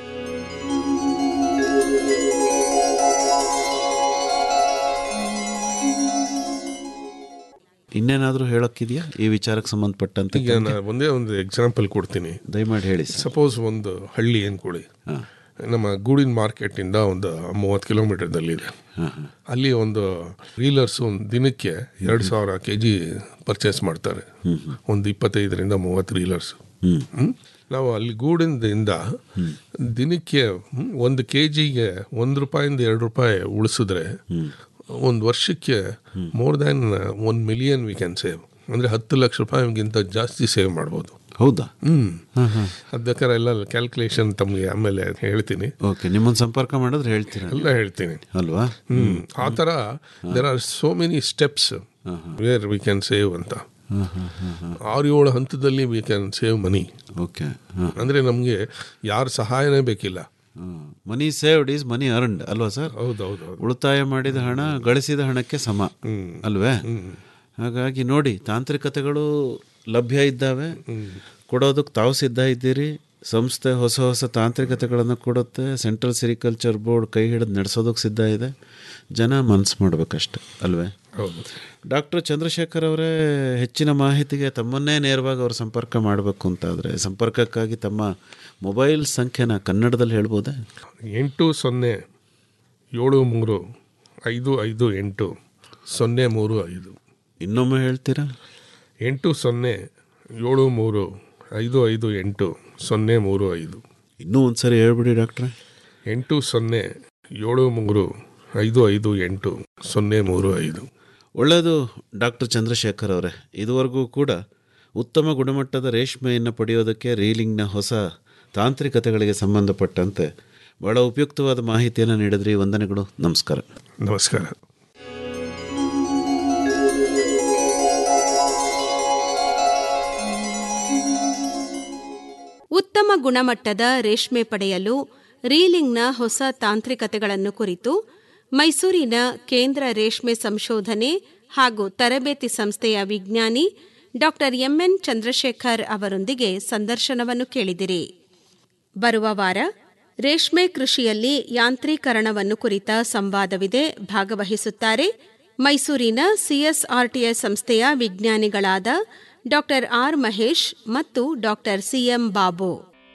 ಇನ್ನೇನಾದರೂ ಹೇಳೋಕ್ಕಿದೆಯಾ ಈ ವಿಚಾರಕ್ಕೆ ಸಂಬಂಧಪಟ್ಟಂತೆ ಈಗ ನಾನು ಒಂದೇ ಒಂದು ಎಕ್ಸಾಂಪಲ್ ಕೊಡ್ತೀನಿ ದಯಮಾಡಿ ಹೇಳಿ ಸರ್ ಸಪೋಸ್ ಒಂದು ಹಳ್ಳಿ ಅನ್ಕೊಳ್ಳಿ ನಮ್ಮ ಗೂಡಿನ ಮಾರ್ಕೆಟಿಂದ ಒಂದು ಮೂವತ್ತು ಕಿಲೋಮೀಟರ್ದಲ್ಲಿದೆ ಅಲ್ಲಿ ಒಂದು ರೀಲರ್ಸ್ ಒಂದು ದಿನಕ್ಕೆ ಎರಡು ಸಾವಿರ ಕೆ ಜಿ ಪರ್ಚೇಸ್ ಮಾಡ್ತಾರೆ ಒಂದು ಇಪ್ಪತ್ತೈದರಿಂದ ಮೂವತ್ತು ರೀಲರ್ಸ್ ನಾವು ಅಲ್ಲಿ ಗೂಡಿನಿಂದ ದಿನಕ್ಕೆ ಹ್ಮ್, ಒಂದು ಕೆ ಜಿಗೆ ಒಂದು ರೂಪಾಯಿಂದ ಎರಡು ರೂಪಾಯಿ ಉಳಿಸಿದ್ರೆ ಒಂದು ವರ್ಷಕ್ಕೆ more than one million we can save ಅಂದರೆ ಹತ್ತು ಲಕ್ಷ ರೂಪಾಯಿಗಿಂತ ಜಾಸ್ತಿ ಸೇವ್ ಮಾಡ್ಬೋದು ಹೌದಾ ಹ್ಮ್ ಅದಕ್ಕಾರ ಎಲ್ಲ ಕ್ಯಾಲ್ಕುಲೇಷನ್ ತಮಗೆ ಆಮೇಲೆ ಹೇಳ್ತೀನಿ ಓಕೆ ನಿಮ್ಮನ್ನು ಸಂಪರ್ಕ ಮಾಡಿದ್ರೆ ಹೇಳ್ತೀರಾ ಎಲ್ಲ ಹೇಳ್ತೀನಿ ಅಲ್ವಾ ಹ್ಮ್ ಆ ಥರ there are so many steps where we can save ಅಂತ ಆರು ಏಳು ಹಂತದಲ್ಲಿ we can save money okay ಅಂದರೆ ನಮಗೆ ಯಾರ ಸಹಾಯನೇ ಬೇಕಿಲ್ಲ money saved is money earned ಅಲ್ವಾ ಸರ್ ಹೌದೌದು ಉಳಿತಾಯ ಮಾಡಿದ ಹಣ ಗಳಿಸಿದ ಹಣಕ್ಕೆ ಸಮ ಅಲ್ವೇ ಹಾಗಾಗಿ ನೋಡಿ ತಾಂತ್ರಿಕತೆಗಳು ಲಭ್ಯ ಇದ್ದಾವೆ ಕೊಡೋದಕ್ಕೆ ತಾವು ಸಿದ್ಧ ಇದ್ದೀರಿ ಸಂಸ್ಥೆ ಹೊಸ ಹೊಸ ತಾಂತ್ರಿಕತೆಗಳನ್ನು ಕೊಡುತ್ತೆ ಸೆಂಟ್ರಲ್ ಸಿರಿಕಲ್ಚರ್ ಬೋರ್ಡ್ ಕೈ ಹಿಡಿದು ನಡೆಸೋದಕ್ಕೆ ಸಿದ್ಧ ಇದೆ ಜನ ಮನಸ್ಸು ಮಾಡಬೇಕಷ್ಟೆ ಅಲ್ವೇ ಹೌದು ಡಾಕ್ಟರ್ ಚಂದ್ರಶೇಖರ್ ಅವರೇ ಹೆಚ್ಚಿನ ಮಾಹಿತಿಗೆ ತಮ್ಮನ್ನೇ ನೇರವಾಗಿ ಅವರು ಸಂಪರ್ಕ ಮಾಡಬೇಕು ಅಂತಾದರೆ ಸಂಪರ್ಕಕ್ಕಾಗಿ ತಮ್ಮ ಮೊಬೈಲ್ ಸಂಖ್ಯೆನ ಕನ್ನಡದಲ್ಲಿ ಹೇಳ್ಬೋದೇ ಎಂಟು ಸೊನ್ನೆ ಏಳು ಮೂರು ಐದು ಐದು ಎಂಟು ಸೊನ್ನೆ ಮೂರು ಐದು ಇನ್ನೊಮ್ಮೆ ಹೇಳ್ತೀರಾ ಎಂಟು ಸೊನ್ನೆ ಏಳು ಮೂರು ಐದು ಐದು ಎಂಟು ಸೊನ್ನೆ ಮೂರು ಐದು ಇನ್ನೂ ಒಂದು ಸರಿ ಹೇಳ್ಬಿಡಿ ಡಾಕ್ಟ್ರೆ ಎಂಟು ಸೊನ್ನೆ ಏಳು ಮೂರು ಐದು ಐದು ಎಂಟು ಸೊನ್ನೆ ಮೂರು ಐದು ಒಳ್ಳೆಯದು ಡಾಕ್ಟರ್ ಚಂದ್ರಶೇಖರ್ ಅವರೇ ಇದುವರೆಗೂ ಕೂಡ ಉತ್ತಮ ಗುಣಮಟ್ಟದ ರೇಷ್ಮೆಯನ್ನು ಪಡೆಯೋದಕ್ಕೆ ರೀಲಿಂಗ್ನ ಹೊಸ ತಾಂತ್ರಿಕತೆಗಳಿಗೆ ಸಂಬಂಧಪಟ್ಟಂತೆ ಬಹಳ ಉಪಯುಕ್ತವಾದ ಮಾಹಿತಿಯನ್ನು ನೀಡಿದ್ರಿ ವಂದನೆಗಳು ನಮಸ್ಕಾರ ನಮಸ್ಕಾರ ಉತ್ತಮ ಗುಣಮಟ್ಟದ ರೇಷ್ಮೆ ಪಡೆಯಲು ರೀಲಿಂಗ್ನ ಹೊಸ ತಾಂತ್ರಿಕತೆಗಳನ್ನು ಕುರಿತು ಮೈಸೂರಿನ ಕೇಂದ್ರ ರೇಷ್ಮೆ ಸಂಶೋಧನೆ ಹಾಗೂ ತರಬೇತಿ ಸಂಸ್ಥೆಯ ವಿಜ್ಞಾನಿ ಡಾ ಎಂಎನ್ ಚಂದ್ರಶೇಖರ್ ಅವರೊಂದಿಗೆ ಸಂದರ್ಶನವನ್ನು ಕೇಳಿದಿರಿ ಬರುವ ವಾರ ರೇಷ್ಮೆ ಕೃಷಿಯಲ್ಲಿ ಯಾಂತ್ರೀಕರಣವನ್ನು ಕುರಿತ ಸಂವಾದವಿದೆ ಭಾಗವಹಿಸುತ್ತಾರೆ ಮೈಸೂರಿನ ಸಿಎಸ್ಆರ್ಟಿಎಸ್ ಸಂಸ್ಥೆಯ ವಿಜ್ಞಾನಿಗಳಾದ ಡಾ ಆರ್ ಮಹೇಶ್ ಮತ್ತು ಡಾ ಸಿಎಂ ಬಾಬು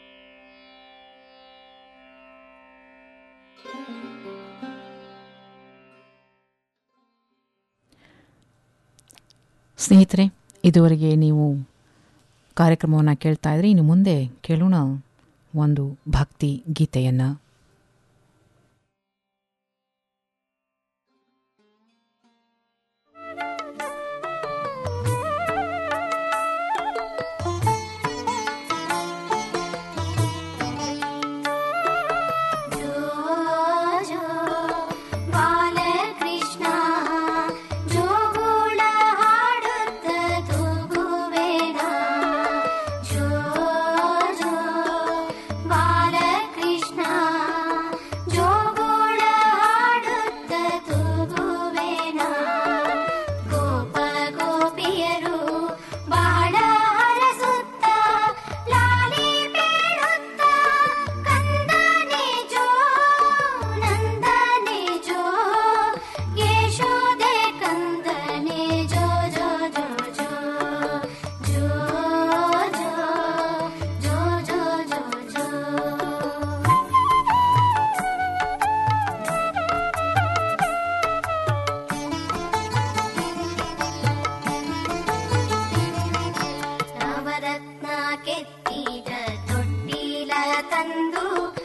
ಸ್ನೇಹಿತರೆ ಇದುವರೆಗೆ ನೀವು ಕಾರ್ಯಕ್ರಮವನ್ನು ಕೇಳ್ತಾ ಇದ್ರೆ ಇನ್ನು ಮುಂದೆ ಕೇಳೋಣ ಒಂದು ಭಕ್ತಿ ಗೀತೆಯನ್ನು ಜೋ ಬಾಲಕೃಷ್ಣ ಜೋಗುಳ ಹಾಡುತ್ತ ತೂಗುವೆನ ಜೋ ಜೋ ಬಾಲಕೃಷ್ಣ ತಂದು